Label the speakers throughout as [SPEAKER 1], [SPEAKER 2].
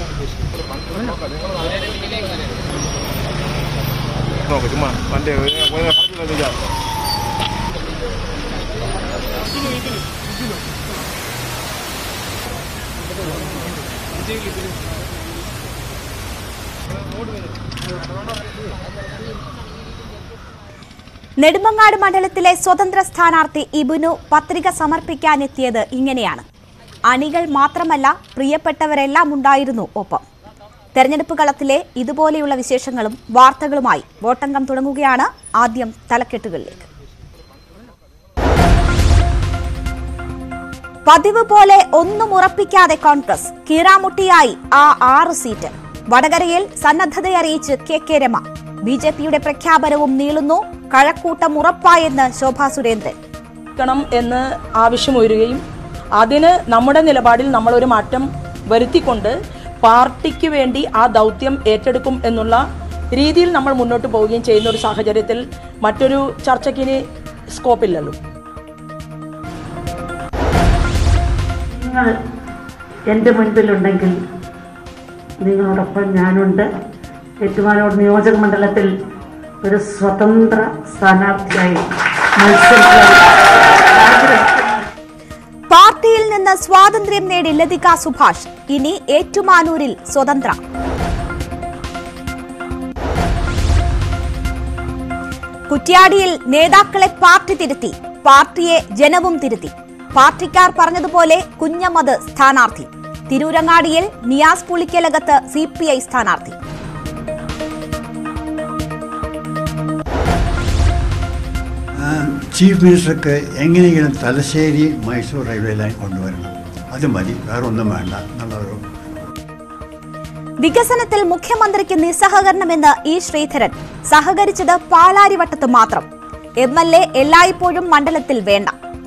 [SPEAKER 1] നോക്ക് ചുമ്മാ വണ്ടി കളിച്ചില്ല
[SPEAKER 2] നെടുമങ്ങാട് മണ്ഡലത്തിലെ സ്വതന്ത്ര സ്ഥാനാർത്ഥി ഇബുനു പത്രിക സമർപ്പിക്കാനെത്തിയത് ഇങ്ങനെയാണ് അണികൾ മാത്രമല്ല പ്രിയപ്പെട്ടവരെല്ലാം ഉണ്ടായിരുന്നു ഒപ്പം തെരഞ്ഞെടുപ്പ് കളത്തിലെ ഇതുപോലെയുള്ള വിശേഷങ്ങളും വാർത്തകളുമായി വോട്ടംഗം തുടങ്ങുകയാണ് ആദ്യം തലക്കെട്ടുകളിലേക്ക് പതിവ് പോലെ ഒന്നും ഉറപ്പിക്കാതെ കോൺഗ്രസ് കീറാമുട്ടിയായി ആ ആറ് സീറ്റ് വടകരയിൽ സന്നദ്ധതയറിയിച്ച് K K Rema B J പിയുടെ പ്രഖ്യാപനവും നീളുന്നു കഴക്കൂട്ടം ഉറപ്പായെന്ന് ശോഭാ സുരേന്ദ്രൻ
[SPEAKER 3] ക്കണം എന്ന് ആവശ്യമുയരുകയും അതിന് നമ്മുടെ നിലപാടിൽ നമ്മളൊരു മാറ്റം വരുത്തിക്കൊണ്ട് പാർട്ടിക്ക് വേണ്ടി ആ ദൗത്യം ഏറ്റെടുക്കും എന്നുള്ള രീതിയിൽ നമ്മൾ മുന്നോട്ട് പോവുകയും ചെയ്യുന്ന ഒരു സാഹചര്യത്തിൽ മറ്റൊരു ചർച്ചയ്ക്കിനി സ്കോപ്പില്ലല്ലോ
[SPEAKER 4] നിങ്ങൾ എൻ്റെ മുൻപിലുണ്ടെങ്കിൽ നിങ്ങളോടൊപ്പം ഞാനുണ്ട് ഏറ്റുമാനോട് നിയോജക മണ്ഡലത്തിൽ ഒരു സ്വതന്ത്ര സ്ഥാനാർത്ഥിയായി മത്സരിക്കാൻ ആഗ്രഹിക്കുന്നു
[SPEAKER 2] പാർട്ടിയിൽ നിന്ന് സ്വാതന്ത്ര്യം നേടി ലതിക സുഭാഷ് ഇനി ഏറ്റുമാനൂരിൽ സ്വതന്ത്ര കുറ്റ്യാടിയിൽ നേതാക്കളെ പാർട്ടി തിരുത്തി പാർട്ടിയെ ജനവും തിരുത്തി പാർട്ടിക്കാർ പറഞ്ഞതുപോലെ കുഞ്ഞമ്മദ് സ്ഥാനാർത്ഥി തിരൂരങ്ങാടിയിൽ Niyas Pulikkalakath C P I സ്ഥാനാർത്ഥി
[SPEAKER 5] ആ, ചീഫ് മിനിസ്റ്റർക്ക് എങ്ങനെയെങ്കിലും തലശ്ശേരി മൈസൂർ റെയിൽവേ ലൈൻ കൊണ്ടുവരണം അത് മതി വേറെ ഒന്നും വേണ്ട എന്നുള്ള ഒരു
[SPEAKER 2] വികസനത്തിൽ മുഖ്യമന്ത്രിക്ക് നിസ്സഹകരണമെന്ന് ഇ ശ്രീധരൻ സഹകരിച്ചത് പാലാരിവട്ടത്ത് മാത്രം എം എൽ എ എല്ലായ്പ്പോഴും മണ്ഡലത്തിൽ വേണ്ട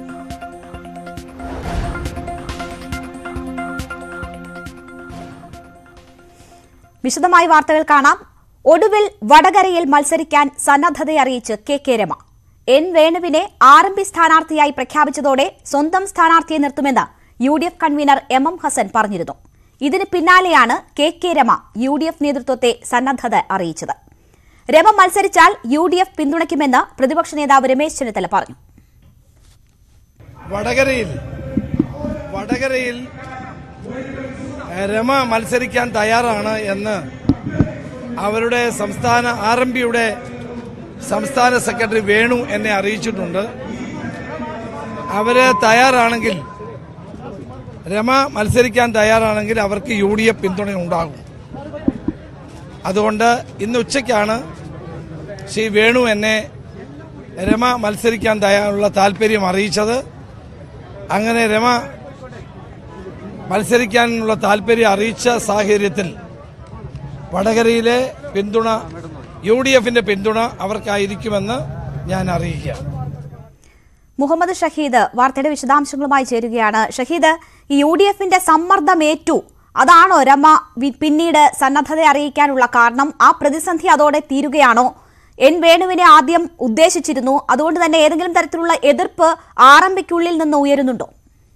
[SPEAKER 2] വിശദമായി വാർത്തകൾ കാണാം ഒടുവിൽ വടകരയിൽ മത്സരിക്കാൻ സന്നദ്ധതയറിയിച്ച് കെ കെ രമ എൻ വേണുവിനെ ആർ എം പി സ്ഥാനാർത്ഥിയായി പ്രഖ്യാപിച്ചതോടെ സ്വന്തം സ്ഥാനാർത്ഥിയെ നിർത്തുമെന്ന് U D F convener M M Hassan പറഞ്ഞിരുന്നു ഇതിന് പിന്നാലെയാണ് K K Rema U D F നേതൃത്വത്തെ സന്നദ്ധത അറിയിച്ചത് രമ മത്സരിച്ചാൽ യു ഡി എഫ് പിന്തുണയ്ക്കുമെന്ന് പ്രതിപക്ഷ നേതാവ് രമേശ് ചെന്നിത്തല പറഞ്ഞു
[SPEAKER 6] വടകരയിൽ വടകരയിൽ രമ മത്സരിക്കാൻ തയ്യാറാണ് എന്ന് അവരുടെ സംസ്ഥാന ആർ എം പിയുടെ സംസ്ഥാന സെക്രട്ടറി വേണു എന്നെ അറിയിച്ചിട്ടുണ്ട് അവര് തയ്യാറാണെങ്കിൽ രമ മത്സരിക്കാൻ തയ്യാറാണെങ്കിൽ അവർക്ക് യു ഡി എഫ് പിന്തുണ ഉണ്ടാകും അതുകൊണ്ട് ഇന്ന് ഉച്ചയ്ക്കാണ് ശ്രീ വേണു എന്നെ രമ മത്സരിക്കാൻ തയ്യാറുള്ള താല്പര്യം അറിയിച്ചത് അങ്ങനെ രമ മത്സരിക്കാനുള്ള താല്പര്യം അറിയിച്ച സാഹചര്യത്തിൽ വടകരയിലെ പിന്തുണ യു ഡി എഫിന്റെ പിന്തുണ അവർക്കായിരിക്കുമെന്ന് ഞാൻ അറിയിക്കാം
[SPEAKER 2] മുഹമ്മദ് ഷഹീദ് വാർത്തയുടെ വിശദാംശങ്ങളുമായി ചേരുകയാണ് ഷഹീദ് ഈ യു ഡി എഫിന്റെ സമ്മർദ്ദമേറ്റു അതാണോ രമ വി- പിന്നീട് സന്നദ്ധത അറിയിക്കാനുള്ള കാരണം ആ പ്രതിസന്ധി അതോടെ തീരുകയാണോ എൻ വേണുവിനെ ആദ്യം ഉദ്ദേശിച്ചിരുന്നു അതുകൊണ്ട് തന്നെ ഏതെങ്കിലും തരത്തിലുള്ള എതിർപ്പ് ആർ എം പിക്കുള്ളിൽ നിന്ന് ഉയരുന്നുണ്ടോ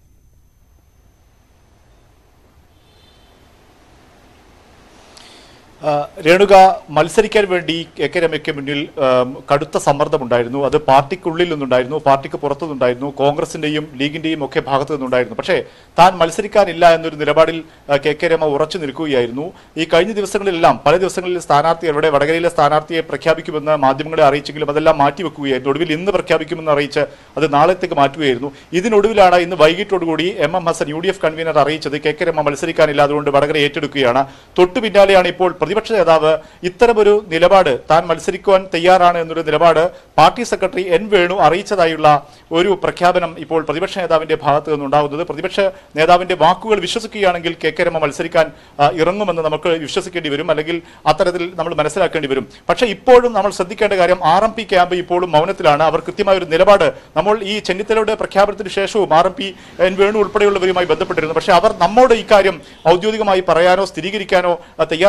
[SPEAKER 7] ആ, രേണുക മത്സരിക്കാൻ വേണ്ടി കെ കെ രമയ്ക്ക് മുന്നിൽ ആം, കടുത്ത സമ്മർദ്ദമുണ്ടായിരുന്നു അത് പാർട്ടിക്കുള്ളിൽ നിന്നുണ്ടായിരുന്നു പാർട്ടിക്ക് പുറത്തു നിന്നുണ്ടായിരുന്നു കോൺഗ്രസിന്റെയും ലീഗിന്റെയും ഒക്കെ ഭാഗത്തു നിന്നുണ്ടായിരുന്നു പക്ഷേ താൻ മത്സരിക്കാനില്ല എന്നൊരു നിലപാടിൽ ആ, കെ കെ രമ ഉറച്ചു നിൽക്കുകയായിരുന്നു ഈ കഴിഞ്ഞ ദിവസങ്ങളിലെല്ലാം പല ദിവസങ്ങളിൽ സ്ഥാനാർത്ഥി അവിടെ വടകരയിലെ സ്ഥാനാർത്ഥിയെ പ്രഖ്യാപിക്കുമെന്ന് മാധ്യമങ്ങളെ അറിയിച്ചെങ്കിലും അതെല്ലാം മാറ്റിവെക്കുകയായിരുന്നു ഒടുവിൽ ഇന്ന് പ്രഖ്യാപിക്കുമെന്ന് അറിയിച്ച് അത് നാളത്തേക്ക് മാറ്റുകയായിരുന്നു ഇതിനൊടുവിലാണ് ഇന്ന് വൈകിട്ടോടുകൂടി M M Hassan U D F convener അറിയിച്ചത് കെ കെ രമ മത്സരിക്കാനില്ല അതുകൊണ്ട് വടകര ഏറ്റെടുക്കുകയാണ് തൊട്ടു പിന്നാലെയാണ് ഇപ്പോൾ പ്രതിപക്ഷ നേതാവ് ഇത്തരമൊരു നിലപാട് താൻ മത്സരിക്കുവാൻ തയ്യാറാണ് എന്നൊരു നിലപാട് പാർട്ടി സെക്രട്ടറി എൻ വേണു അറിയിച്ചതായുള്ള ഒരു പ്രഖ്യാപനം ഇപ്പോൾ പ്രതിപക്ഷ നേതാവിന്റെ ഭാഗത്ത് നിന്നുണ്ടാകുന്നത് പ്രതിപക്ഷ നേതാവിന്റെ വാക്കുകൾ വിശ്വസിക്കുകയാണെങ്കിൽ കെ കെ രമ മത്സരിക്കാൻ ആ, ഇറങ്ങുമെന്ന് നമുക്ക് വിശ്വസിക്കേണ്ടി വരും അല്ലെങ്കിൽ അത്തരത്തിൽ നമ്മൾ മനസ്സിലാക്കേണ്ടി വരും പക്ഷേ ഇപ്പോഴും നമ്മൾ ശ്രദ്ധിക്കേണ്ട കാര്യം ആർ എം പി ക്യാമ്പ് ഇപ്പോഴും മൗനത്തിലാണ് അവർ കൃത്യമായ ഒരു നിലപാട് നമ്മൾ ഈ ചെന്നിത്തലയുടെ പ്രഖ്യാപനത്തിന് ശേഷവും R M P N Venu ഉൾപ്പെടെയുള്ളവരുമായി ബന്ധപ്പെട്ടിരുന്നു പക്ഷേ അവർ നമ്മോട് ഇക്കാര്യം ഔദ്യോഗികമായി പറയാനോ സ്ഥിരീകരിക്കാനോ ആ, തയ്യാറാവുന്നില്ല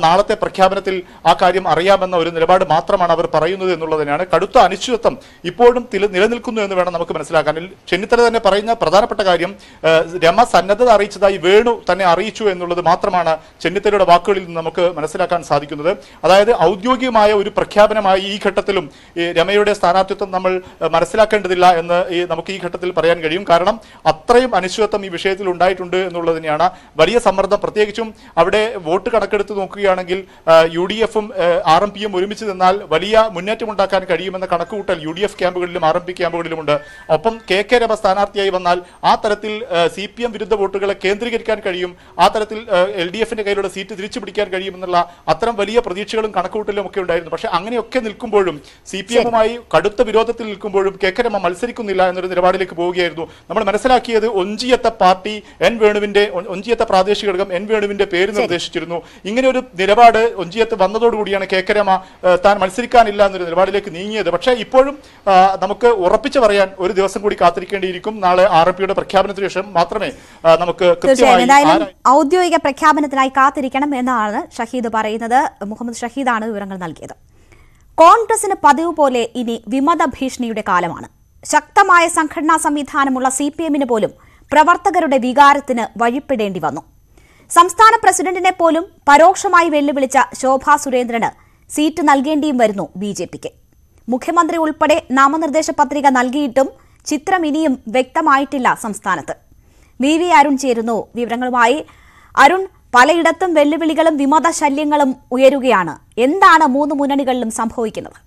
[SPEAKER 7] നാളത്തെ പ്രഖ്യാപനത്തിൽ ആ കാര്യം അറിയാമെന്ന ഒരു നിലപാട് മാത്രമാണ് അവർ പറയുന്നത് എന്നുള്ളതിനാണ് കടുത്ത അനിശ്ചിതത്വം ഇപ്പോഴും തില- നിലനിൽക്കുന്നു എന്ന് വേണം നമുക്ക് മനസ്സിലാക്കാൻ ഇതിൽ ചെന്നിത്തല തന്നെ പറയുന്ന പ്രധാനപ്പെട്ട കാര്യം ആ, രമ സന്നദ്ധത അറിയിച്ചതായി വേണു തന്നെ അറിയിച്ചു എന്നുള്ളത് മാത്രമാണ് ചെന്നിത്തലയുടെ വാക്കുകളിൽ നിന്ന് നമുക്ക് മനസ്സിലാക്കാൻ സാധിക്കുന്നത് അതായത് ഔദ്യോഗികമായ ഒരു പ്രഖ്യാപനമായി ഈ ഘട്ടത്തിലും ഈ രമയുടെ സ്ഥാനാർത്ഥിത്വം നമ്മൾ ആ, മനസ്സിലാക്കേണ്ടതില്ല എന്ന് ഈ നമുക്ക് ഈ ഘട്ടത്തിൽ പറയാൻ കഴിയും കാരണം അത്രയും അനിശ്ചിതത്വം ഈ വിഷയത്തിൽ ഉണ്ടായിട്ടുണ്ട് എന്നുള്ളതിനെയാണ് വലിയ സമ്മർദ്ദം പ്രത്യേകിച്ചും അവിടെ വോട്ട് കണക്കെടുത്ത് നോക്കുകയാണെങ്കിൽ യു ഡി എഫും ആർ എം പിയും ഒരുമിച്ച് നിന്നാൽ വലിയ മുന്നേറ്റം ഉണ്ടാക്കാൻ കഴിയുമെന്ന കണക്കുകൂട്ടൽ യു ഡി എഫ് ക്യാമ്പുകളിലും ആർ എം പി ക്യാമ്പുകളിലുമുണ്ട് ഒപ്പം കെ കെ രമ സ്ഥാനാർത്ഥിയായി വന്നാൽ ആ തരത്തിൽ സി പി എം വിരുദ്ധ വോട്ടുകളെ കേന്ദ്രീകരിക്കാൻ കഴിയും ആ തരത്തിൽ എൽ ഡി എഫിന്റെ കയ്യിലുള്ള സീറ്റ് തിരിച്ചു പിടിക്കാൻ കഴിയുമെന്നുള്ള അത്തരം വലിയ പ്രതീക്ഷകളും കണക്കുകൂട്ടലും ഒക്കെ ഉണ്ടായിരുന്നു പക്ഷേ അങ്ങനെയൊക്കെ നിൽക്കുമ്പോഴും സി പി എമ്മുമായി കടുത്ത വിരോധത്തിൽ നിൽക്കുമ്പോഴും കെ കെ രമ മത്സരിക്കുന്നില്ല എന്നൊരു നിലപാടിലേക്ക് പോവുകയായിരുന്നു നമ്മൾ മനസ്സിലാക്കിയത് ഒഞ്ചിയത്തെ പാർട്ടി എൻ വേണുവിന്റെ ഒ- ഒഞ്ചിയത്തെ പ്രാദേശിക ഘടകം എൻ വേണുവിന്റെ പേര് നിർദ്ദേശിച്ചിരുന്നു ഇങ്ങനെ ഒരു നിലപാട് ഒഞ്ചിയത്ത് വന്നതോടുകൂടിയാണ് കെ കെ രമ ഏഹ്, താൻ മത്സരിക്കാനില്ല എന്നൊരു നിലപാടിലേക്ക് നീങ്ങിയത് പക്ഷേ ഇപ്പോഴും ആ, നമുക്ക് ഉറപ്പിച്ചു പറയാൻ ഒരു ദിവസം കൂടി കാത്തിരിക്കേണ്ടിയിരിക്കും നാളെ ആർ എം പിയുടെ പ്രഖ്യാപനത്തിന് ശേഷം മാത്രമേ ആ, നമുക്ക്
[SPEAKER 2] തീർച്ചയായും
[SPEAKER 7] കൃത്യമായി
[SPEAKER 2] എന്തായാലും
[SPEAKER 7] ആരാ-
[SPEAKER 2] ഔദ്യോഗിക പ്രഖ്യാപനത്തിനായി കാത്തിരിക്കണം എന്നാണ് ഷഹീദ് പറയുന്നത് മുഹമ്മദ് ഷഹീദാണ് വിവരങ്ങൾ നൽകിയത് കോൺഗ്രസിന് പതിവ് പോലെ ഇനി വിമത ഭീഷണിയുടെ കാലമാണ് ശക്തമായ സംഘടനാ സംവിധാനമുള്ള സി പി എമ്മിന് പോലും പ്രവർത്തകരുടെ വികാരത്തിന് വഴിപ്പെടേണ്ടി വന്നു സംസ്ഥാന പ്രസിഡന്റിനെ പോലും പരോക്ഷമായി വെല്ലുവിളിച്ച ശോഭാ സുരേന്ദ്രന് സീറ്റ് നൽകേണ്ടിയും വരുന്നു ബി ജെ പിക്ക് മുഖ്യമന്ത്രി ഉൾപ്പെടെ നാമനിർദ്ദേശ പത്രിക നൽകിയിട്ടും ചിത്രം ഇനിയും വ്യക്തമായിട്ടില്ല സംസ്ഥാനത്ത് വി വി അരുൺ ചേരുന്നു വിവരങ്ങളുമായി അരുൺ പലയിടത്തും വെല്ലുവിളികളും വിമത ശല്യങ്ങളും ഉയരുകയാണ് എന്താണ് മൂന്ന് മുന്നണികളിലും സംഭവിക്കുന്നത്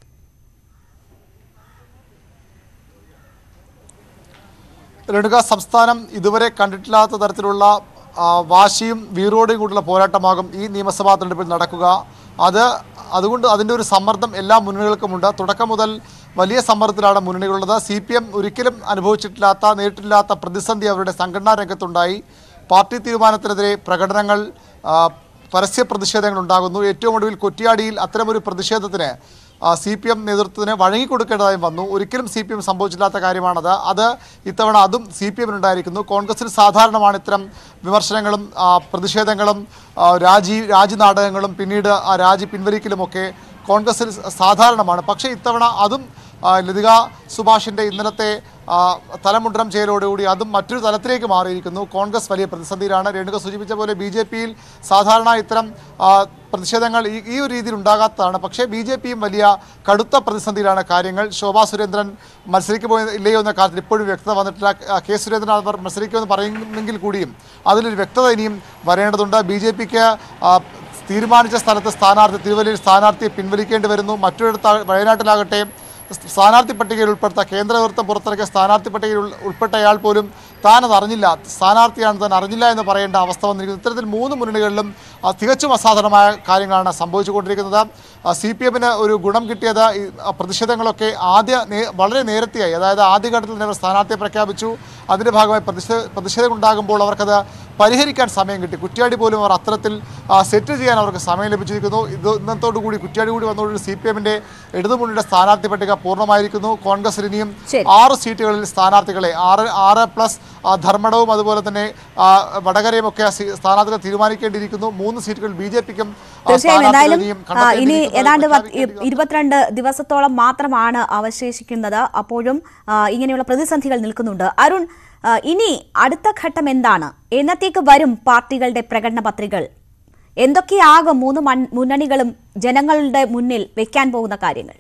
[SPEAKER 8] രേണുക സംസ്ഥാനം ഇതുവരെ കണ്ടിട്ടില്ലാത്ത തരത്തിലുള്ള ആ, വാശിയും വീറോടും കൂടിയുള്ള പോരാട്ടമാകും ഈ നിയമസഭാ തെരഞ്ഞെടുപ്പിൽ നടക്കുക അത് അതുകൊണ്ട് അതിൻ്റെ ഒരു സമ്മർദ്ദം എല്ലാ മുന്നണികൾക്കുമുണ്ട് തുടക്കം മുതൽ വലിയ സമ്മർദ്ദത്തിലാണ് മുന്നണികളുള്ളത് സി പി എം ഒരിക്കലും അനുഭവിച്ചിട്ടില്ലാത്ത നേരിട്ടില്ലാത്ത പ്രതിസന്ധി അവരുടെ സംഘടനാ രംഗത്തുണ്ടായി പാർട്ടി തീരുമാനത്തിനെതിരെ പ്രകടനങ്ങൾ ആ, പരസ്യ പ്രതിഷേധങ്ങൾ ഉണ്ടാകുന്നു ഏറ്റവും ഒടുവിൽ കൊറ്റിയാടിയിൽ അത്തരമൊരു പ്രതിഷേധത്തിന് സി പി എം നേതൃത്വത്തിന് വഴങ്ങിക്കൊടുക്കേണ്ടതായും വന്നു ഒരിക്കലും സി പി എം സംഭവിച്ചില്ലാത്ത കാര്യമാണത് അത് ഇത്തവണ അതും സി പി എമ്മിനുണ്ടായിരിക്കുന്നു കോൺഗ്രസിൽ സാധാരണമാണ് ഇത്തരം വിമർശനങ്ങളും ആ, പ്രതിഷേധങ്ങളും ആ, രാജി രാജി നാടകങ്ങളും പിന്നീട് ആ രാജി പിൻവലിക്കലുമൊക്കെ കോൺഗ്രസിൽ സാധാരണമാണ് പക്ഷേ ഇത്തവണ അതും ആ, ലതിക സുഭാഷിൻ്റെ ഇന്നലത്തെ ആ, തലമുണ്ടനം ചെയ്യലോടുകൂടി അതും മറ്റൊരു തലത്തിലേക്ക് മാറിയിരിക്കുന്നു കോൺഗ്രസ് വലിയ പ്രതിസന്ധിയിലാണ് രേണുക സൂചിപ്പിച്ച പോലെ ബി ജെ പിയിൽ സാധാരണ ഇത്തരം ആ, പ്രതിഷേധങ്ങൾ ഈ ഈ ഒരു രീതിയിൽ ഉണ്ടാകാത്തതാണ് പക്ഷേ ബി ജെ പിയും വലിയ കടുത്ത പ്രതിസന്ധിയിലാണ് കാര്യങ്ങൾ ശോഭാ സുരേന്ദ്രൻ മത്സരിക്കുമോ ഇല്ലയോ എന്ന കാര്യത്തിൽ ഇപ്പോഴും വ്യക്തത വന്നിട്ടില്ല ആ, കെ സുരേന്ദ്രൻ അവർ മത്സരിക്കുമെന്ന് പറയുന്നെങ്കിൽ കൂടിയും അതിലൊരു വ്യക്തത ഇനിയും വരേണ്ടതുണ്ട് ബി ജെ പിക്ക് തീരുമാനിച്ച സ്ഥലത്ത് സ്ഥാനാർത്ഥി തിരുവല്ലയിൽ സ്ഥാനാർത്ഥിയെ പിൻവലിക്കേണ്ടി വരുന്നു മറ്റൊരിടത്ത് വയനാട്ടിലാകട്ടെ സ്ഥാനാർത്ഥി പട്ടികയിൽ ഉൾപ്പെടുത്ത കേന്ദ്ര നേതൃത്വം പുറത്തിറക്കിയ സ്ഥാനാർത്ഥി പട്ടികയിൽ ഉൾ- ഉൾപ്പെട്ടയാൾ പോലും താൻ അത് അറിഞ്ഞില്ല സ്ഥാനാർത്ഥിയാണ് താൻ അറിഞ്ഞില്ല എന്ന് പറയേണ്ട അവസ്ഥ വന്നിരിക്കുന്നു ഇത്തരത്തിൽ മൂന്ന് മുന്നണികളിലും ആ, തികച്ചും അസാധാരണമായ കാര്യങ്ങളാണ് സംഭവിച്ചുകൊണ്ടിരിക്കുന്നത് സി പി എമ്മിന് ഒരു ഗുണം കിട്ടിയത് ഈ ആ, പ്രതിഷേധങ്ങളൊക്കെ ആദ്യ നേ- വളരെ നേരത്തെയായി അതായത് ആദ്യഘട്ടത്തിൽ തന്നെ അവർ സ്ഥാനാർത്ഥിയെ പ്രഖ്യാപിച്ചു അതിൻ്റെ ഭാഗമായി പ്രതിഷേധ പ്രതിഷേധം ഉണ്ടാകുമ്പോൾ അവർക്കത് പരിഹരിക്കാൻ സമയം കിട്ടി കുറ്റ്യാടി പോലും അവർ അത്തരത്തിൽ ആ, സെറ്റ് ചെയ്യാൻ അവർക്ക് സമയം ലഭിച്ചിരിക്കുന്നു ഇത് ഇന്നത്തോടു കൂടി കുറ്റ്യാടി കൂടി വന്നതോടുകൂടി സി പി എമ്മിൻ്റെ ഇടതുമുന്നണിയുടെ സ്ഥാനാർത്ഥി പട്ടിക പൂർണ്ണമായിരിക്കുന്നു കോൺഗ്രസിന് ഇനിയും
[SPEAKER 2] ശരി.
[SPEAKER 8] ആറ് സീറ്റുകളിൽ സ്ഥാനാർത്ഥികളെ ആറ് ആറ് പ്ലസ് ആ, ധർമ്മടവും അതുപോലെ തന്നെ ആ, വടകരയും ഒക്കെ സി- സ്ഥാനാർത്ഥികളെ തീരുമാനിക്കേണ്ടിയിരിക്കുന്നു മൂന്ന് സീറ്റുകൾ ബി ജെ പിക്കും
[SPEAKER 2] തീർച്ചയായും എന്തായാലും ആ, ഇനി ഏതാണ്ട് പത്ത് ഇ- ഇരുപത്തിരണ്ട് ദിവസത്തോളം മാത്രമാണ് അവശേഷിക്കുന്നത് അപ്പോഴും ആ, ഇങ്ങനെയുള്ള പ്രതിസന്ധികൾ നിൽക്കുന്നുണ്ട് അരുൺ ആ, ഇനി അടുത്ത ഘട്ടം എന്താണ് എന്നത്തേക്ക് വരും പാർട്ടികളുടെ പ്രകടന പത്രികകൾ എന്തൊക്കെയാകും മൂന്ന് മൺ- മുന്നണികളും ജനങ്ങളുടെ മുന്നിൽ വെക്കാൻ പോകുന്ന കാര്യങ്ങൾ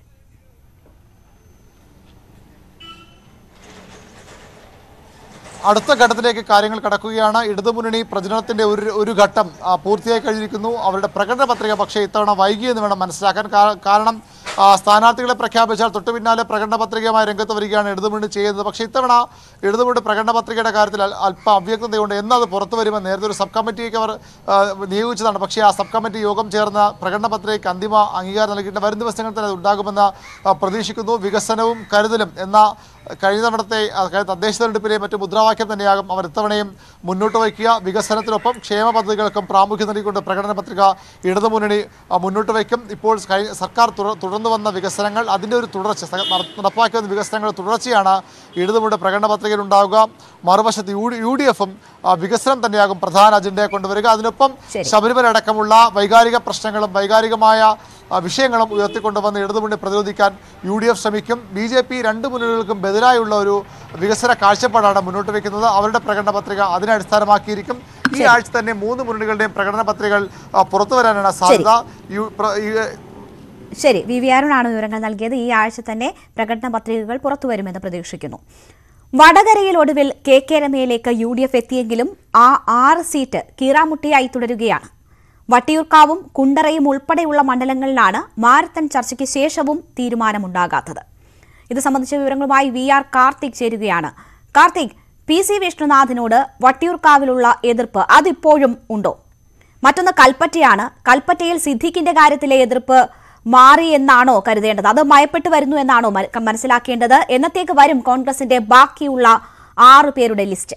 [SPEAKER 8] അടുത്ത ഘട്ടത്തിലേക്ക് കാര്യങ്ങൾ കടക്കുകയാണ് ഇടതുമുന്നണി പ്രചരണത്തിന്റെ ഒരു ഒരു ഘട്ടം ആ, പൂർത്തിയായി കഴിഞ്ഞിരിക്കുന്നു അവരുടെ പ്രകടന പത്രിക പക്ഷേ ഇത്തവണ വൈകിയെന്ന് വേണം മനസ്സിലാക്കാൻ കാ- കാരണം ആ, സ്ഥാനാർത്ഥികളെ പ്രഖ്യാപിച്ചാൽ തൊട്ടു പിന്നാലെ പ്രകടന പത്രികയുമായി രംഗത്ത് വരികയാണ് ഇടതുമുന്നണി ചെയ്യുന്നത് പക്ഷേ ഇത്തവണ ഇടതുമുന്നണി പ്രകടന പത്രികയുടെ കാര്യത്തിൽ അൽ- അല്പം അവ്യക്തതയുണ്ട് എന്നത് പുറത്തു വരുമെന്ന് നേരത്തെ ഒരു സബ് കമ്മിറ്റിക്ക് അവർ ആ, നിയോഗിച്ചതാണ് പക്ഷേ ആ സബ് കമ്മിറ്റി യോഗം ചേർന്ന പ്രകടന പത്രികയ്ക്ക് അന്തിമ അംഗീകാരം നൽകിയിട്ട് വരും ദിവസങ്ങളിൽ തന്നെ അത് ഉണ്ടാകുമെന്ന് ആ, പ്രതീക്ഷിക്കുന്നു വികസനവും കരുതലും എന്ന കഴിഞ്ഞ തവണത്തെ ആ, കഴിഞ്ഞ തദ്ദേശ തെരഞ്ഞെടുപ്പിലെ മറ്റു മുദ്രാവാക്യം തന്നെയാകും അവർ ഇത്തവണയും മുന്നോട്ട് വയ്ക്കുക വികസനത്തിനൊപ്പം ക്ഷേമ പദ്ധതികൾക്കും പ്രാമുഖ്യം നൽകിക്കൊണ്ട് പ്രകടന പത്രിക ഇടതുമുന്നണി ആ, മുന്നോട്ട് വയ്ക്കും ഇപ്പോൾ കഴി- സർക്കാർ തുടർ- തുടർന്ന് നടന്നു വന്ന വികസനങ്ങൾ അതിൻ്റെ ഒരു തുടർച്ച സ- നട- നടപ്പാക്കി വന്ന വികസനങ്ങളുടെ തുടർച്ചയാണ് ഇടതുമുണ്ട് പ്രകടന പത്രികയിൽ ഉണ്ടാവുക മറുവശത്ത് യു ഡി യു ഡി എഫും വികസനം തന്നെയാകും പ്രധാന അജണ്ടയെ കൊണ്ടുവരിക അതിനൊപ്പം
[SPEAKER 2] ശരി.
[SPEAKER 8] ശബരിമല അടക്കമുള്ള വൈകാരിക പ്രശ്നങ്ങളും വൈകാരികമായ ആ, വിഷയങ്ങളും ഉയർത്തിക്കൊണ്ടുവന്ന് ഇടതുമുന്നണി പ്രതിരോധിക്കാൻ യു ഡി എഫ് ശ്രമിക്കും ബി ജെ പി രണ്ട് മുന്നണികൾക്കും ബദലായുള്ള ഒരു വികസന കാഴ്ചപ്പാടാണ് മുന്നോട്ട് വയ്ക്കുന്നത് അവരുടെ പ്രകടന പത്രിക അതിനെ അടിസ്ഥാനമാക്കിയിരിക്കും ഈ ആഴ്ച തന്നെ മൂന്ന് മുന്നണികളുടെയും പ്രകടന പത്രികകൾ ആ, പുറത്തു വരാനാണ് സാധ്യത യു- പ്ര- ഈ-
[SPEAKER 2] ശരി വി വി ആറിനാണ് വിവരങ്ങൾ നൽകിയത് ഈ ആഴ്ച തന്നെ പ്രകടന പത്രികകൾ പുറത്തുവരുമെന്ന് പ്രതീക്ഷിക്കുന്നു വടകരയിൽ ഒടുവിൽ കെ കെ രമയിലേക്ക് യു ഡി എഫ് എത്തിയെങ്കിലും ആ ആറ് സീറ്റ് കീറാമുട്ടിയായി തുടരുകയാണ് വട്ടിയൂർക്കാവും കുണ്ടറയും ഉൾപ്പെടെയുള്ള മണ്ഡലങ്ങളിലാണ് മാരത്തൺ ചർച്ചയ്ക്ക് ശേഷവും തീരുമാനമുണ്ടാകാത്തത് ഇത് സംബന്ധിച്ച വിവരങ്ങളുമായി വി ആർ കാർത്തിക് ചേരുകയാണ് കാർത്തിക് പി സി വിഷ്ണുനാഥിനോട് വട്ടിയൂർക്കാവിലുള്ള എതിർപ്പ് അതിപ്പോഴും ഉണ്ടോ മറ്റൊന്ന് കൽപ്പറ്റയാണ് കൽപ്പറ്റയിൽ സിദ്ദിഖിന്റെ കാര്യത്തിലെ എതിർപ്പ് മാറി എന്നാണോ കരുതേണ്ടത് അത് മയപ്പെട്ടു വരുന്നു എന്നാണോ മ- മനസ്സിലാക്കേണ്ടത് എന്നത്തേക്ക് വരും കോൺഗ്രസിന്റെ ബാക്കിയുള്ള ആറ് പേരുടെ ലിസ്റ്റ്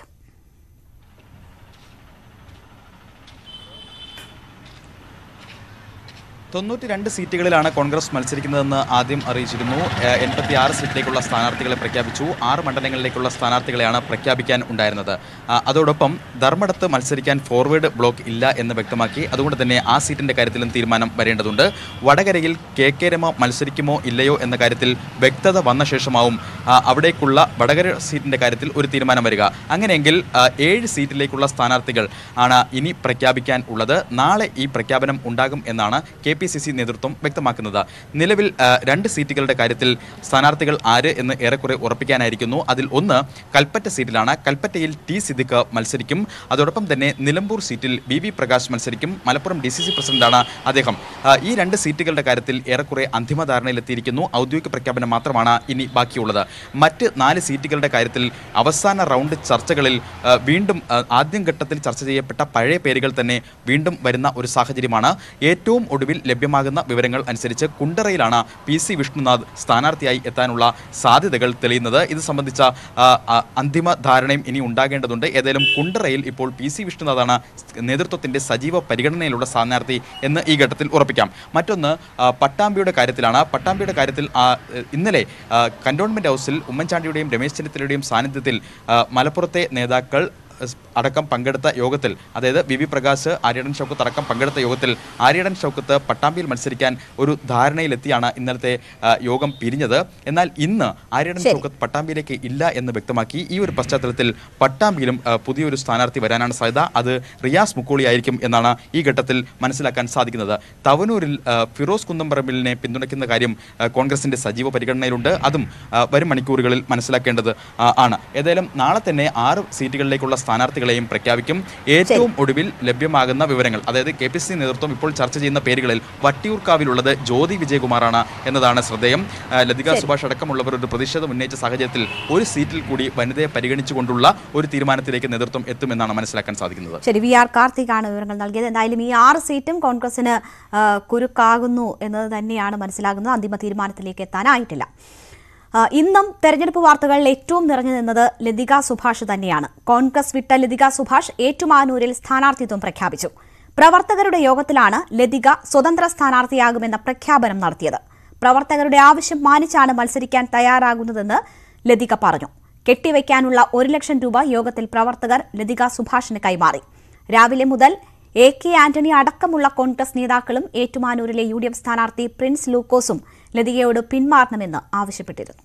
[SPEAKER 9] തൊണ്ണൂറ്റി രണ്ട് സീറ്റുകളിലാണ് കോൺഗ്രസ് മത്സരിക്കുന്നതെന്ന് ആദ്യം അറിയിച്ചിരുന്നു എൺപത്തി ആറ് സീറ്റിലേക്കുള്ള സ്ഥാനാർത്ഥികളെ പ്രഖ്യാപിച്ചു ആറ് മണ്ഡലങ്ങളിലേക്കുള്ള സ്ഥാനാർത്ഥികളെയാണ് പ്രഖ്യാപിക്കാൻ ഉണ്ടായിരുന്നത് ആ, അതോടൊപ്പം ധർമ്മടത്ത് മത്സരിക്കാൻ ഫോർവേഡ് ബ്ലോക്ക് ഇല്ല എന്ന് വ്യക്തമാക്കി അതുകൊണ്ട് തന്നെ ആ സീറ്റിന്റെ കാര്യത്തിലും തീരുമാനം വരേണ്ടതുണ്ട് വടകരയിൽ കെ കെ രമ മത്സരിക്കുമോ ഇല്ലയോ എന്ന കാര്യത്തിൽ വ്യക്തത വന്ന ശേഷമാവും ആ, അവിടേക്കുള്ള വടകര സീറ്റിന്റെ കാര്യത്തിൽ ഒരു തീരുമാനം വരിക അങ്ങനെയെങ്കിൽ ആ, ഏഴ് സീറ്റിലേക്കുള്ള സ്ഥാനാർത്ഥികൾ ആണ് ഇനി പ്രഖ്യാപിക്കാൻ ഉള്ളത് നാളെ ഈ പ്രഖ്യാപനം ഉണ്ടാകും എന്നാണ് കെ പി സി സി നേതൃത്വം വ്യക്തമാക്കുന്നത് നിലവിൽ ആ, രണ്ട് സീറ്റുകളുടെ കാര്യത്തിൽ സ്ഥാനാർത്ഥികൾ ആര് എന്ന് ഏറെക്കുറെ ഉറപ്പിക്കാനായിരിക്കുന്നു അതിൽ ഒന്ന് കൽപ്പറ്റ സീറ്റിലാണ് കൽപ്പറ്റയിൽ ടി സിദ്ദിഖ് മത്സരിക്കും അതോടൊപ്പം തന്നെ നിലമ്പൂർ സീറ്റിൽ വി വി പ്രകാശ് മത്സരിക്കും മലപ്പുറം ഡി സി സി പ്രസിഡന്റാണ് അദ്ദേഹം ആ, ഈ രണ്ട് സീറ്റുകളുടെ കാര്യത്തിൽ ഏറെക്കുറെ അന്തിമ ധാരണയിലെത്തിയിരിക്കുന്നു ഔദ്യോഗിക പ്രഖ്യാപനം മാത്രമാണ് ഇനി ബാക്കിയുള്ളത് മറ്റ് നാല് സീറ്റുകളുടെ കാര്യത്തിൽ അവസാന റൗണ്ട് ചർച്ചകളിൽ ആ, വീണ്ടും ആ, ആദ്യം ഘട്ടത്തിൽ ചർച്ച ചെയ്യപ്പെട്ട പഴയ പേരുകൾ തന്നെ വീണ്ടും വരുന്ന ഒരു സാഹചര്യമാണ് ഏറ്റവും ഒടുവിൽ ലഭ്യമാകുന്ന വിവരങ്ങൾ അനുസരിച്ച് കുണ്ടറയിലാണ് പി സി വിഷ്ണുനാഥ് സ്ഥാനാർത്ഥിയായി എത്താനുള്ള സാധ്യതകൾ തെളിയുന്നത് ഇത് സംബന്ധിച്ച ആ, ആ, അന്തിമ ധാരണയും ഇനി ഉണ്ടാകേണ്ടതുണ്ട് ഏതായാലും കുണ്ടറയിൽ ഇപ്പോൾ പി സി വിഷ്ണുനാഥാണ് നേതൃത്വത്തിന്റെ സജീവ പരിഗണനയിലുള്ള സ്ഥാനാർത്ഥി എന്ന് ഈ ഘട്ടത്തിൽ ഉറപ്പിക്കാം മറ്റൊന്ന് ആ, പട്ടാമ്പിയുടെ കാര്യത്തിലാണ് പട്ടാമ്പിയുടെ കാര്യത്തിൽ ആ, ഇന്നലെ ആ, കന്റോൺമെന്റ് ഹൗസിൽ ഉമ്മൻചാണ്ടിയുടെയും രമേശ് ചെന്നിത്തലയുടെയും സാന്നിധ്യത്തിൽ ആ, മലപ്പുറത്തെ നേതാക്കൾ സ് അടക്കം പങ്കെടുത്ത യോഗത്തിൽ അതായത് വി വി പ്രകാശ് ആര്യടൻ ഷൗക്കത്ത് അടക്കം പങ്കെടുത്ത യോഗത്തിൽ ആര്യടൻ ഷൗക്കത്ത് പട്ടാമ്പിയിൽ മത്സരിക്കാൻ ഒരു ധാരണയിലെത്തിയാണ് ഇന്നലത്തെ ആ, യോഗം പിരിഞ്ഞത് എന്നാൽ ഇന്ന് ആര്യടൻ
[SPEAKER 2] ശരി.
[SPEAKER 9] ഷൗക്കത്ത് പട്ടാമ്പിയിലേക്ക് ഇല്ല എന്ന് വ്യക്തമാക്കി ഈ ഒരു പശ്ചാത്തലത്തിൽ പട്ടാമ്പിയിലും ആ, പുതിയൊരു സ്ഥാനാർത്ഥി വരാനാണ് സാധ്യത അത് റിയാസ് മുക്കോളി ആയിരിക്കും എന്നാണ് ഈ ഘട്ടത്തിൽ മനസ്സിലാക്കാൻ സാധിക്കുന്നത് തവനൂരിൽ ആ, ഫിറോസ് കുന്നംപറമ്പിലിനെ പിന്തുണയ്ക്കുന്ന കാര്യം ആ, കോൺഗ്രസിന്റെ സജീവ പരിഗണനയിലുണ്ട് അതും ആ, വരും മണിക്കൂറുകളിൽ മനസ്സിലാക്കേണ്ടത് ആ, ആണ് ഏതായാലും നാളെ തന്നെ ആറ് സീറ്റുകളിലേക്കുള്ള സ്ഥാനാർത്ഥികളെയും പ്രഖ്യാപിക്കും ഏറ്റവും ഒടുവിൽ ലഭ്യമാകുന്ന വിവരങ്ങൾ അതായത് കെ പി സി നേതൃത്വം ഇപ്പോൾ ചർച്ച ചെയ്യുന്ന പേരുകളിൽ വട്ടിയൂർക്കാവിലുള്ളത് ജ്യോതി വിജയകുമാറാണ് എന്നതാണ് ശ്രദ്ധേയം ആ, ലതിക സുഭാഷ് അടക്കമുള്ളവർ ഒരു പ്രതിഷേധം ഉന്നയിച്ച സാഹചര്യത്തിൽ ഒരു സീറ്റിൽ കൂടി വനിതയെ പരിഗണിച്ചുകൊണ്ടുള്ള ഒരു തീരുമാനത്തിലേക്ക് നേതൃത്വം എത്തുമെന്നാണ് മനസ്സിലാക്കാൻ സാധിക്കുന്നത്
[SPEAKER 2] ശരി വി ആർ കാർത്തികാണ് വിവരങ്ങൾ നൽകിയത് എന്തായാലും ഈ ആറ് സീറ്റും കോൺഗ്രസിന് ആ, കുരുക്കാകുന്നു എന്നത് തന്നെയാണ് മനസ്സിലാകുന്നത് അന്തിമ തീരുമാനത്തിലേക്ക് എത്താനായിട്ടില്ല ആ, ഇന്നും തെരഞ്ഞെടുപ്പ് വാർത്തകളിൽ ഏറ്റവും നിറഞ്ഞു നിന്നത് ലതിക സുഭാഷ് തന്നെയാണ് കോൺഗ്രസ് വിട്ട ലതിക സുഭാഷ് ഏറ്റുമാനൂരിൽ സ്ഥാനാർത്ഥിത്വം പ്രഖ്യാപിച്ചു പ്രവർത്തകരുടെ യോഗത്തിലാണ് ലതിക സ്വതന്ത്ര സ്ഥാനാർത്ഥിയാകുമെന്ന പ്രഖ്യാപനം നടത്തിയത് പ്രവർത്തകരുടെ ആവശ്യം മാനിച്ചാണ് മത്സരിക്കാൻ തയ്യാറാകുന്നതെന്ന് ലതിക പറഞ്ഞു കെട്ടിവയ്ക്കാനുള്ള ഒരു ലക്ഷം രൂപ യോഗത്തിൽ പ്രവർത്തകർ ലതിക സുഭാഷിന് കൈമാറി രാവിലെ മുതൽ എ കെ ആന്റണി അടക്കമുള്ള കോൺഗ്രസ് നേതാക്കളും ഏറ്റുമാനൂരിലെ യു ഡി എഫ് സ്ഥാനാർത്ഥി പ്രിൻസ് ലൂക്കോസും ലതികയോട് പിന്മാറണമെന്ന് ആവശ്യപ്പെട്ടിരുന്നു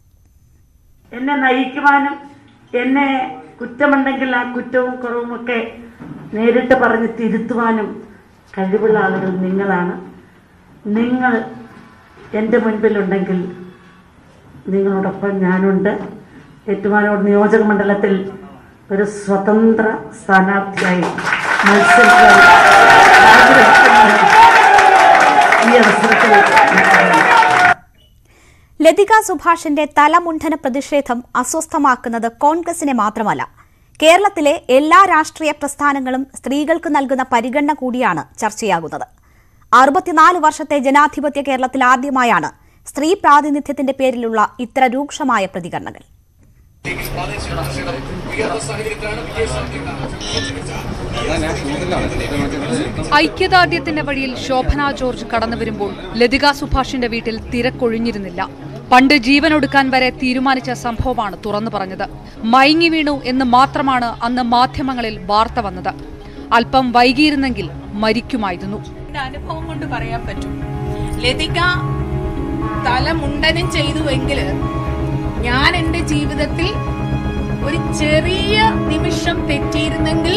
[SPEAKER 4] എന്നെ നയിക്കുവാനും എന്നെ കുറ്റമുണ്ടെങ്കിൽ ആ കുറ്റവും കുറവുമൊക്കെ നേരിട്ട് പറഞ്ഞ് തിരുത്തുവാനും കഴിവുള്ള ആളുകൾ നിങ്ങളാണ് നിങ്ങൾ എൻ്റെ മുൻപിലുണ്ടെങ്കിൽ നിങ്ങളോടൊപ്പം ഞാനുണ്ട് ഏറ്റുമാനോട് നിയോജക മണ്ഡലത്തിൽ ഒരു സ്വതന്ത്ര സ്ഥാനാർത്ഥിയായി മത്സരിക്കാൻ ആഗ്രഹിക്കുന്നു. ഈ അവസരത്തിൽ ഞാൻ പറയുന്നു.
[SPEAKER 2] ലതിക സുഭാഷിന്റെ തലമുണ്ഠന പ്രതിഷേധം അസ്വസ്ഥമാക്കുന്നത് കോൺഗ്രസിനെ മാത്രമല്ല കേരളത്തിലെ എല്ലാ രാഷ്ട്രീയ പ്രസ്ഥാനങ്ങളും സ്ത്രീകൾക്ക് നൽകുന്ന പരിഗണന കൂടിയാണ് ചർച്ചയാകുന്നത് അറുപത്തിനാല് വർഷത്തെ ജനാധിപത്യ കേരളത്തിൽ ആദ്യമായാണ് സ്ത്രീ പ്രാതിനിധ്യത്തിന്റെ പേരിലുള്ള ഇത്ര രൂക്ഷമായ പ്രതികരണങ്ങൾ
[SPEAKER 10] ഉയർന്ന സാഹചര്യത്തിലാണ് വിജയ സാധ്യത ഐക്യദാർഢ്യത്തിന്റെ വഴിയിൽ ശോഭന ജോർജ് കടന്നു വരുമ്പോൾ ലതിക സുഭാഷിന്റെ വീട്ടിൽ തിരക്കൊഴിഞ്ഞിരുന്നില്ല പണ്ട് ജീവനൊടുക്കാൻ വരെ തീരുമാനിച്ച സംഭവമാണ് തുറന്നു പറഞ്ഞത് മയങ്ങി വീണു എന്ന് മാത്രമാണ് അന്ന് മാധ്യമങ്ങളിൽ വാർത്ത വന്നത് അല്പം വൈകിയിരുന്നെങ്കിൽ മരിക്കുമായിരുന്നു
[SPEAKER 11] എന്റെ അനുഭവം കൊണ്ട് പറയാൻ പറ്റും ലതിക തല മുണ്ടനം ചെയ്തുവെങ്കിൽ ഞാൻ എന്റെ ജീവിതത്തിൽ ഒരു ചെറിയ നിമിഷം തെറ്റിയിരുന്നെങ്കിൽ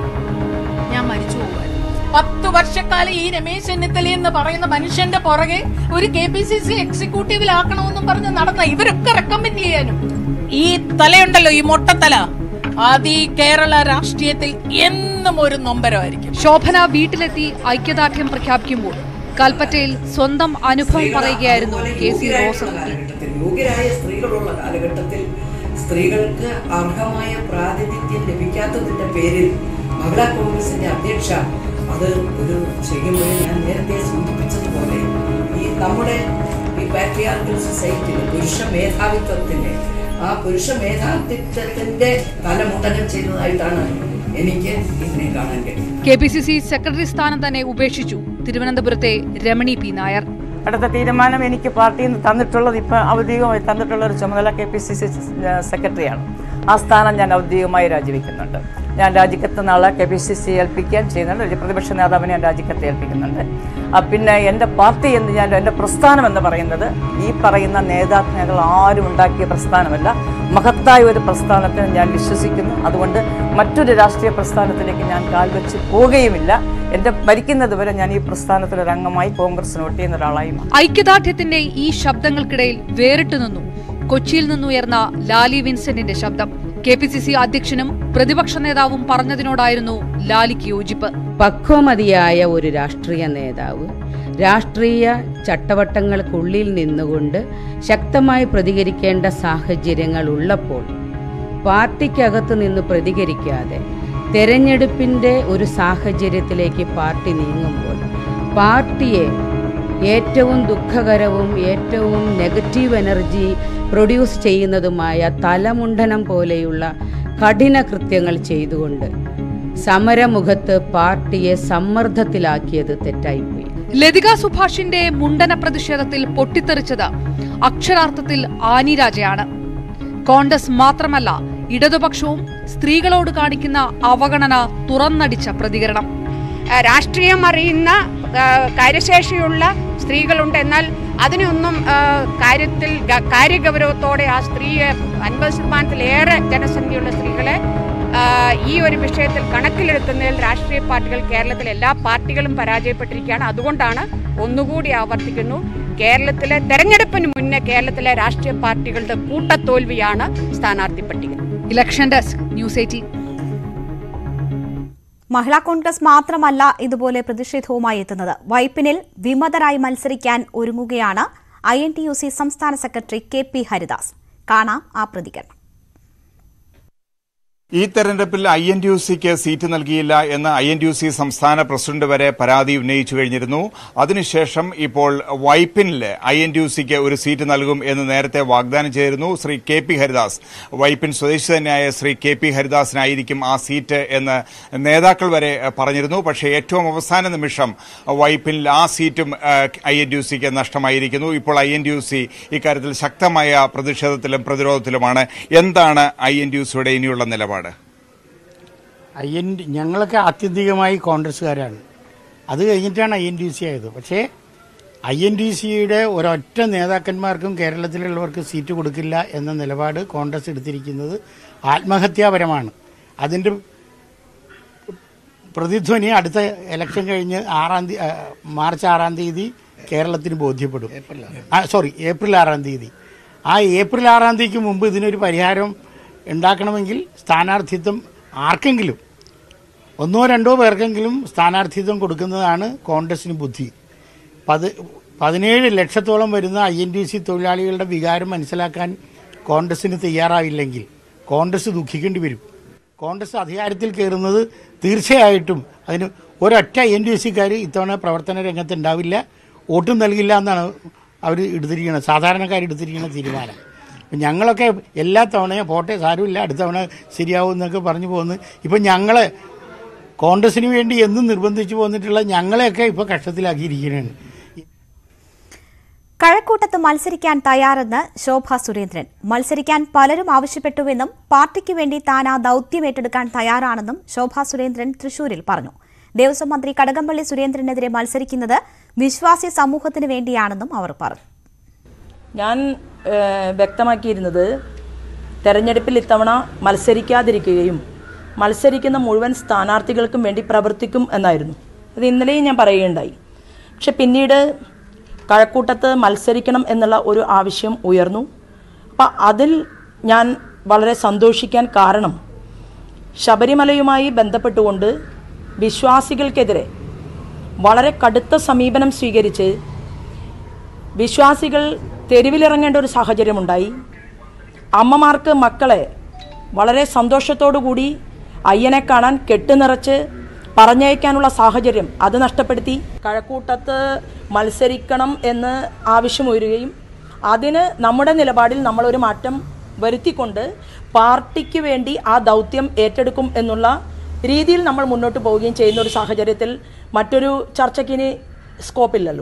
[SPEAKER 11] ഞാൻ മരിച്ചു പോകുമായിരുന്നു പത്ത് വർഷക്കാലം ഈ രമേശ് ചെന്നിത്തല എന്ന് പറയുന്ന മനുഷ്യന്റെ പുറകെ ഒരു കെ പി സി സി എക്സിക്യൂട്ടീവിലാക്കണമെന്നും പറഞ്ഞ് നടന്ന ഇവരൊക്കെ റെക്കമെൻഡ് ചെയ്യാനും ഈ തലയുണ്ടല്ലോ ഈ മൊട്ടത്തല അത് ഈ കേരള രാഷ്ട്രീയത്തിൽ എന്നും ഒരു നൊമ്പരമായിരിക്കും
[SPEAKER 10] ശോഭന വീട്ടിലെത്തി ഐക്യദാർഢ്യം പ്രഖ്യാപിക്കുമ്പോൾ കൽപ്പറ്റയിൽ സ്വന്തം അനുഭവം പറയുകയായിരുന്നു കെ സി റോസകുട്ടി
[SPEAKER 12] യോഗ്യരായ സ്ത്രീകളുള്ള കാലഘട്ടത്തിൽ സ്ത്രീകൾക്ക് അർഹമായ പ്രാതിനിധ്യം ലഭിക്കാത്തതിന്റെ പേരിൽ മഹിളാ കോൺഗ്രസിന്റെ അധ്യക്ഷ അത് ഒരു ചെയ്യുമ്പോൾ ഞാൻ നേരത്തെ സൂചിപ്പിച്ചതുപോലെ ഈ നമ്മുടെ ഈ പാട്രിയാർക്കൽ സൊസൈറ്റിയിൽ പുരുഷ മേധാവിത്വത്തിന്റെ ആ പുരുഷ മേധാവിത്വത്തിന്റെ തലമുട്ടനം ചെയ്തതായിട്ടാണ് എനിക്ക് ഇതിനെ കാണാൻ കഴിയും
[SPEAKER 10] K P C C secretary സ്ഥാനം തന്നെ ഉപേക്ഷിച്ചു തിരുവനന്തപുരത്തെ രമണി പി നായർ
[SPEAKER 13] അടുത്ത തീരുമാനം എനിക്ക് പാർട്ടിയിൽ നിന്ന് തന്നിട്ടുള്ളത് ഇപ്പം ഔദ്യോഗികമായി തന്നിട്ടുള്ള ഒരു ചുമതല കെ പി സി സി സെക്രട്ടറിയാണ് ആ സ്ഥാനം ഞാൻ ഔദ്യോഗികമായി രാജിവെക്കുന്നുണ്ട് ഞാൻ രാജിക്കത്ത് നാളെ കെ പി സി സി ഏൽപ്പിക്കാൻ ചെയ്യുന്നുണ്ട് ഒരു പ്രതിപക്ഷ നേതാവിനെ ഞാൻ രാജിക്കത്ത് ഏൽപ്പിക്കുന്നുണ്ട് ആ, പിന്നെ എൻ്റെ പാർട്ടി എന്ന് ഞാൻ എൻ്റെ പ്രസ്ഥാനം എന്ന് പറയുന്നത് ഈ പറയുന്ന നേതാക്കൾ ആരും ഉണ്ടാക്കിയ പ്രസ്ഥാനമല്ല മഹത്തായ ഒരു പ്രസ്ഥാനത്തിന് ഞാൻ വിശ്വസിക്കുന്നു അതുകൊണ്ട് മറ്റൊരു രാഷ്ട്രീയ പ്രസ്ഥാനത്തിലേക്ക് ഞാൻ കാൽവെച്ച് പോവുകയുമില്ല എൻ്റെ മരിക്കുന്നത് വരെ ഞാൻ ഈ പ്രസ്ഥാനത്തിൽ ഒരു അംഗമായി കോൺഗ്രസിന് വോട്ട് ചെയ്യുന്ന ഒരാളായി മാറും.
[SPEAKER 10] ഐക്യദാർഢ്യത്തിന്റെ ഈ ശബ്ദങ്ങൾക്കിടയിൽ വേറിട്ടു നിന്നു കൊച്ചിയിൽ നിന്നുയർന്ന ലാലി വിൻസെന്റിന്റെ ശബ്ദം കെ പി സി സി അധ്യക്ഷനും പ്രതിപക്ഷ നേതാവും പറഞ്ഞതിനോടായിരുന്നു ലാലിക്ക് യോജിപ്പ്
[SPEAKER 14] പക്വമതിയായ ഒരു രാഷ്ട്രീയ നേതാവ് രാഷ്ട്രീയ ചട്ടവട്ടങ്ങൾക്കുള്ളിൽ നിന്നുകൊണ്ട് ശക്തമായി പ്രതികരിക്കേണ്ട സാഹചര്യങ്ങൾ ഉള്ളപ്പോൾ പാർട്ടിക്കകത്ത് നിന്ന് പ്രതികരിക്കാതെ തെരഞ്ഞെടുപ്പിൻ്റെ ഒരു സാഹചര്യത്തിലേക്ക് പാർട്ടി നീങ്ങുമ്പോൾ പാർട്ടിയെ ഏറ്റവും ദുഃഖകരവും ഏറ്റവും നെഗറ്റീവ് എനർജി പ്രൊഡ്യൂസ് ചെയ്യുന്നതുമായ തലമുണ്ടനം പോലെയുള്ള കഠിന കൃത്യങ്ങൾ ചെയ്തുകൊണ്ട് സമരമുഖത്ത് പാർട്ടിയെ സമ്മർദ്ദത്തിലാക്കിയത് തെറ്റായിപ്പോയി
[SPEAKER 10] ലതിക സുഭാഷിന്റെ മുണ്ടന പ്രതിഷേധത്തിൽ പൊട്ടിത്തെറിച്ചത് അക്ഷരാർത്ഥത്തിൽ ആനിരാജയാണ് കോൺഗ്രസ് മാത്രമല്ല ഇടതുപക്ഷവും സ്ത്രീകളോട് കാണിക്കുന്ന അവഗണന തുറന്നടിച്ച പ്രതികരണം
[SPEAKER 15] ആ, രാഷ്ട്രീയം അറിയുന്ന ആ, കാര്യശേഷിയുള്ള സ്ത്രീകളുണ്ട് എന്നാൽ അതിനൊന്നും ആ, കാര്യത്തിൽ ഗ- കാര്യഗൗരവത്തോടെ ആ സ്ത്രീയെ അൻപത് ശതമാനത്തിലേറെ ജനസംഖ്യയുള്ള സ്ത്രീകളെ ആ, ഈ ഒരു വിഷയത്തിൽ കണക്കിലെടുക്കുന്നതിൽ രാഷ്ട്രീയ പാർട്ടികൾ കേരളത്തിലെ എല്ലാ പാർട്ടികളും പരാജയപ്പെട്ടിരിക്കുകയാണ് അതുകൊണ്ടാണ് ഒന്നുകൂടി ആവർത്തിക്കുന്നു കേരളത്തിലെ തെരഞ്ഞെടുപ്പിന് മുന്നേ കേരളത്തിലെ രാഷ്ട്രീയ പാർട്ടികളുടെ കൂട്ടത്തോൽവിയാണ് സ്ഥാനാർത്ഥി പട്ടിക
[SPEAKER 10] election desk news eighteen
[SPEAKER 2] Mahila Congress മാത്രമല്ല ഇതുപോലെ പ്രതിഷേധവുമായി എത്തുന്നത് വൈപ്പിനിൽ വിമതരായി മത്സരിക്കാൻ ഒരുങ്ങുകയാണ് I N T U C സംസ്ഥാന സെക്രട്ടറി കെ പി ഹരിദാസ് കാണാം ആ പ്രതികരണം
[SPEAKER 16] ഈ തെരഞ്ഞെടുപ്പിൽ ഐ എൻ ടി യു സിക്ക് സീറ്റ് നൽകിയില്ല എന്ന് I N T U C സംസ്ഥാന പ്രസിഡന്റ് വരെ പരാതി ഉന്നയിച്ചു കഴിഞ്ഞിരുന്നു അതിനുശേഷം ഇപ്പോൾ വൈപ്പിനിൽ ഐ എൻ ടി യു സിക്ക് ഒരു സീറ്റ് നൽകും എന്ന് നേരത്തെ വാഗ്ദാനം ചെയ്തിരുന്നു ശ്രീ കെ പി ഹരിദാസ് വൈപ്പിൻ സ്വദേശി തന്നെയായ ശ്രീ കെ പി ഹരിദാസിനായിരിക്കും ആ സീറ്റ് എന്ന് നേതാക്കൾ വരെ ഏഹ്, പറഞ്ഞിരുന്നു പക്ഷേ ഏറ്റവും അവസാന നിമിഷം വൈപ്പിനിൽ ആ സീറ്റും ഐ എൻ ടി യു സിക്ക് നഷ്ടമായിരിക്കുന്നു ഇപ്പോൾ I N T U C ഇക്കാര്യത്തിൽ ശക്തമായ പ്രതിഷേധത്തിലും പ്രതിരോധത്തിലുമാണ് എന്താണ് ഐ എൻ ടി യു സിയുടെ ഇനിയുള്ള നിലപാട്
[SPEAKER 17] ഐ എൻ ഞങ്ങളൊക്കെ ആത്യന്തികമായി കോൺഗ്രസ്സുകാരാണ് അത് കഴിഞ്ഞിട്ടാണ് ഐ എൻ ഡി സി ആയത് പക്ഷേ ഐ എൻ ഡി സിയുടെ ഒരൊറ്റ നേതാക്കന്മാർക്കും കേരളത്തിലുള്ളവർക്ക് സീറ്റ് കൊടുക്കില്ല എന്ന നിലപാട് കോൺഗ്രസ് എടുത്തിരിക്കുന്നത് ആത്മഹത്യാപരമാണ് അതിൻ്റെ പ്രതിധ്വനി അടുത്ത ഇലക്ഷൻ കഴിഞ്ഞ് ആറാം തീയതി മാർച്ച് ആറാം തീയതി കേരളത്തിന് ബോധ്യപ്പെടും ആ സോറി ഏപ്രിൽ ആറാം തീയതി ആ ഏപ്രിൽ ആറാം തീയതിക്ക് മുമ്പ് ഇതിനൊരു പരിഹാരം ഉണ്ടാക്കണമെങ്കിൽ സ്ഥാനാർത്ഥിത്വം ആർക്കെങ്കിലും ഒന്നോ രണ്ടോ പേർക്കെങ്കിലും സ്ഥാനാർത്ഥിത്വം കൊടുക്കുന്നതാണ് കോൺഗ്രസിന് ബുദ്ധി പത് പതിനേഴ് ലക്ഷത്തോളം വരുന്ന ഐ എൻ ഡി സി തൊഴിലാളികളുടെ വികാരം മനസ്സിലാക്കാൻ കോൺഗ്രസിന് തയ്യാറായില്ലെങ്കിൽ കോൺഗ്രസ് ദുഃഖിക്കേണ്ടി വരും കോൺഗ്രസ് അധികാരത്തിൽ കയറുന്നത് തീർച്ചയായിട്ടും അതിന് ഒരൊറ്റ ഐ എൻ ഡി സിക്കാർ ഇത്തവണ പ്രവർത്തന രംഗത്ത് ഉണ്ടാവില്ല വോട്ടും നൽകില്ല എന്നാണ് അവർ എടുത്തിരിക്കുന്നത് സാധാരണക്കാർ എടുത്തിരിക്കുന്ന തീരുമാനം അപ്പം ഞങ്ങളൊക്കെ എല്ലാ തവണയും പോട്ടെ സാരമില്ല അടുത്ത തവണ ശരിയാവും എന്നൊക്കെ പറഞ്ഞു പോകുന്നു ഇപ്പം ഞങ്ങൾ കോൺഗ്രസിന് വേണ്ടി എന്നും നിർബന്ധിച്ചു പോന്നിട്ടുള്ള ഞങ്ങളെയൊക്കെ ഇപ്പോൾ കഷ്ടത്തിലാക്കിയിരിക്കുകയാണ്
[SPEAKER 2] കഴക്കൂട്ടത്ത് മത്സരിക്കാൻ തയ്യാറെന്ന് ശോഭ സുരേന്ദ്രൻ മത്സരിക്കാൻ പലരും ആവശ്യപ്പെട്ടുവെന്നും പാർട്ടിക്ക് വേണ്ടി താൻ ആ ദൌത്യം ഏറ്റെടുക്കാൻ തയ്യാറാണെന്നും ശോഭ സുരേന്ദ്രൻ തൃശൂരിൽ പറഞ്ഞു ദേവസ്വം മന്ത്രി കടകംപള്ളി സുരേന്ദ്രനെതിരെ മത്സരിക്കുന്നത് വിശ്വാസി സമൂഹത്തിന് വേണ്ടിയാണെന്നും അവർ പറഞ്ഞു
[SPEAKER 3] ഞാൻ ഏഹ്, വ്യക്തമാക്കിയിരുന്നത് തെരഞ്ഞെടുപ്പിൽ ഇത്തവണ മത്സരിക്കാതിരിക്കുകയും മത്സരിക്കുന്ന മുഴുവൻ സ്ഥാനാർത്ഥികൾക്കും വേണ്ടി പ്രവർത്തിക്കും എന്നായിരുന്നു അത് ഇന്നലെയും ഞാൻ പറയുകയുണ്ടായി പക്ഷെ പിന്നീട് കഴക്കൂട്ടത്ത് മത്സരിക്കണം എന്നുള്ള ഒരു ആവശ്യം ഉയർന്നു അപ്പം അതിൽ ഞാൻ വളരെ സന്തോഷിക്കാൻ കാരണം ശബരിമലയുമായി ബന്ധപ്പെട്ടുകൊണ്ട് വിശ്വാസികൾക്കെതിരെ വളരെ കടുത്ത സമീപനം സ്വീകരിച്ച് വിശ്വാസികൾ തെരുവിലിറങ്ങേണ്ട ഒരു സാഹചര്യമുണ്ടായി അമ്മമാർക്ക് മക്കളെ വളരെ സന്തോഷത്തോടു കൂടി അയ്യനെ കാണാൻ കെട്ടുനിറച്ച് പറഞ്ഞയക്കാനുള്ള സാഹചര്യം അത് നഷ്ടപ്പെടുത്തി കഴക്കൂട്ടത്ത് മത്സരിക്കണം എന്ന് ആവശ്യമുയരുകയും അതിന് നമ്മുടെ നിലപാടിൽ നമ്മളൊരു മാറ്റം വരുത്തിക്കൊണ്ട് പാർട്ടിക്ക് വേണ്ടി ആ ദൗത്യം ഏറ്റെടുക്കും എന്നുള്ള രീതിയിൽ നമ്മൾ മുന്നോട്ട് പോവുകയും ചെയ്യുന്ന ഒരു സാഹചര്യത്തിൽ മറ്റൊരു ചർച്ചയ്ക്കിനി സ്കോപ്പില്ലല്ലോ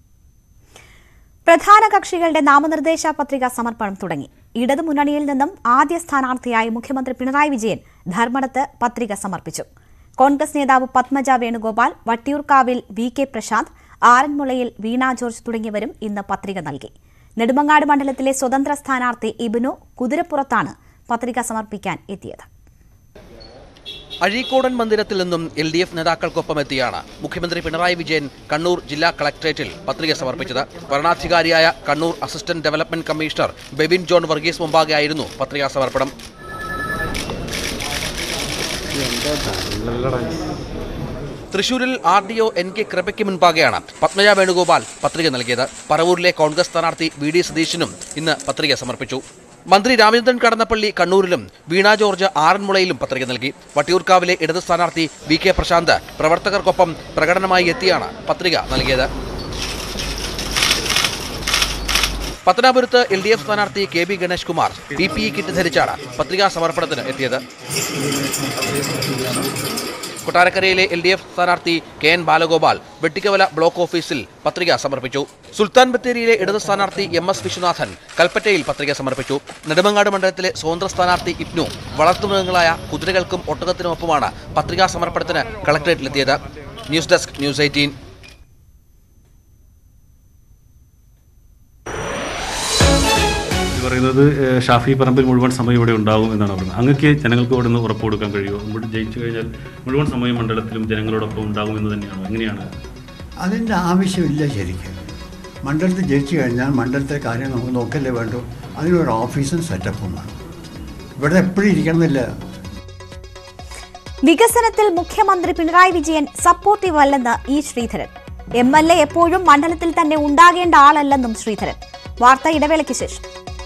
[SPEAKER 2] പ്രധാന കക്ഷികളുടെ നാമനിർദ്ദേശ പത്രിക സമർപ്പണം തുടങ്ങി ഇടതു മുന്നണിയിൽ നിന്നും ആദ്യ സ്ഥാനാർത്ഥിയായി മുഖ്യമന്ത്രി പിണറായി വിജയൻ ധർമ്മടത്ത് പത്രിക സമർപ്പിച്ചു കോൺഗ്രസ് നേതാവ് പത്മജ വേണുഗോപാൽ വട്ടിയൂർക്കാവിൽ വി കെ പ്രശാന്ത് ആറന്മുളയിൽ വീണ ജോർജ് തുടങ്ങിയവരും ഇന്ന് പത്രിക നൽകി നെടുമങ്ങാട് മണ്ഡലത്തിലെ സ്വതന്ത്ര സ്ഥാനാർത്ഥി ഇബിനു കുതിരപ്പുറത്താണ് പത്രിക സമർപ്പിക്കാൻ എത്തിയത്
[SPEAKER 18] അഴീക്കോടൻ മന്ദിരത്തിൽ നിന്നും എൽ ഡി എഫ് നേതാക്കൾക്കൊപ്പം എത്തിയാണ് മുഖ്യമന്ത്രി പിണറായി വിജയൻ കണ്ണൂർ ജില്ലാ കളക്ടറേറ്റിൽ പത്രിക സമർപ്പിച്ചത് ഭരണാധികാരിയായ Kannur assistant development commissioner Bevin John Varghese മുമ്പാകെയായിരുന്നു പത്രികാ സമർപ്പണം തൃശൂരിൽ R D O N K കൃപയ്ക്ക് മുൻപാകെയാണ് പത്മജ വേണുഗോപാൽ പത്രിക നൽകിയത് പറവൂരിലെ കോൺഗ്രസ് സ്ഥാനാർത്ഥി വി ഡി സതീശനും ഇന്ന് പത്രിക സമർപ്പിച്ചു മന്ത്രി രാമചന്ദ്രൻ കടന്നപ്പള്ളി കണ്ണൂരിലും വീണ ജോർജ് ആറന്മുളയിലും പത്രിക നൽകി വട്ടിയൂർക്കാവിലെ ഇടത് സ്ഥാനാർത്ഥി വി കെ പ്രശാന്ത് പ്രവർത്തകർക്കൊപ്പം പ്രകടനമായി എത്തിയാണ് പത്രിക നൽകിയത് പത്തനാപുരത്ത് എൽ ഡി എഫ് സ്ഥാനാർത്ഥി K B Ganesh Kumar P P E kit ധരിച്ചാണ് പത്രികാ സമർപ്പണത്തിന് എത്തിയത് കൊട്ടാരക്കരയിലെ എൽ ഡി എഫ് സ്ഥാനാർത്ഥി K N Balagopal Vettikkavala block ഓഫീസിൽ പത്രിക സമർപ്പിച്ചു സുൽത്താൻ ബത്തേരിയിലെ ഇടത് സ്ഥാനാർത്ഥി എം എസ് വിശ്വനാഥൻ കൽപ്പറ്റയിൽ പത്രിക സമർപ്പിച്ചു നെടുമങ്ങാട് മണ്ഡലത്തിലെ സ്വതന്ത്ര സ്ഥാനാർത്ഥി ഇബ്നു വളർത്തുമൃഗങ്ങളായ കുതിരകൾക്കും ഒട്ടകത്തിനുമൊപ്പമാണ് പത്രികാ സമർപ്പണത്തിന് കളക്ടറേറ്റിലെത്തിയത് ന്യൂസ് ഡെസ്ക് ന്യൂസ് എയ്റ്റീൻ
[SPEAKER 19] ഇത് പറയുന്നത് ഏഹ്, ഷാഫി പറമ്പിൽ മുഴുവൻ സമയം ഇവിടെ ഉണ്ടാകും എന്നാണ് പറയുന്നത് അങ്ങക്ക് ജനങ്ങൾക്ക് ഇവിടെ നിന്ന് ഉറപ്പ് കൊടുക്കാൻ കഴിയുമോ ഇവിടെ ജയിച്ചു കഴിഞ്ഞാൽ മുഴുവൻ സമയം മണ്ഡലത്തിലും ജനങ്ങളോടൊപ്പം ഉണ്ടാകും എന്ന് തന്നെയാണോ എങ്ങനെയാണ്
[SPEAKER 5] അതിൻ്റെ ആവശ്യമില്ല ശരിക്കും മണ്ഡലത്തിൽ ജയിച്ചു കഴിഞ്ഞാൽ മണ്ഡലത്തിലെ കാര്യം നമുക്ക് നോക്കല്ലേ വേണ്ടു അതിനൊരു ഓഫീസും സെറ്റപ്പും വേണം ഇവിടെ എപ്പോഴും ഇരിക്കണമെന്നില്ല
[SPEAKER 2] വികസനത്തിൽ മുഖ്യമന്ത്രി പിണറായി വിജയൻ സപ്പോർട്ടീവ് അല്ലെന്ന് E Sreedharan M L A എപ്പോഴും മണ്ഡലത്തിൽ തന്നെ ഉണ്ടാകേണ്ട ആളല്ലെന്നും ശ്രീധരൻ വാർത്ത ഇടവേളയ്ക്ക് ശേഷം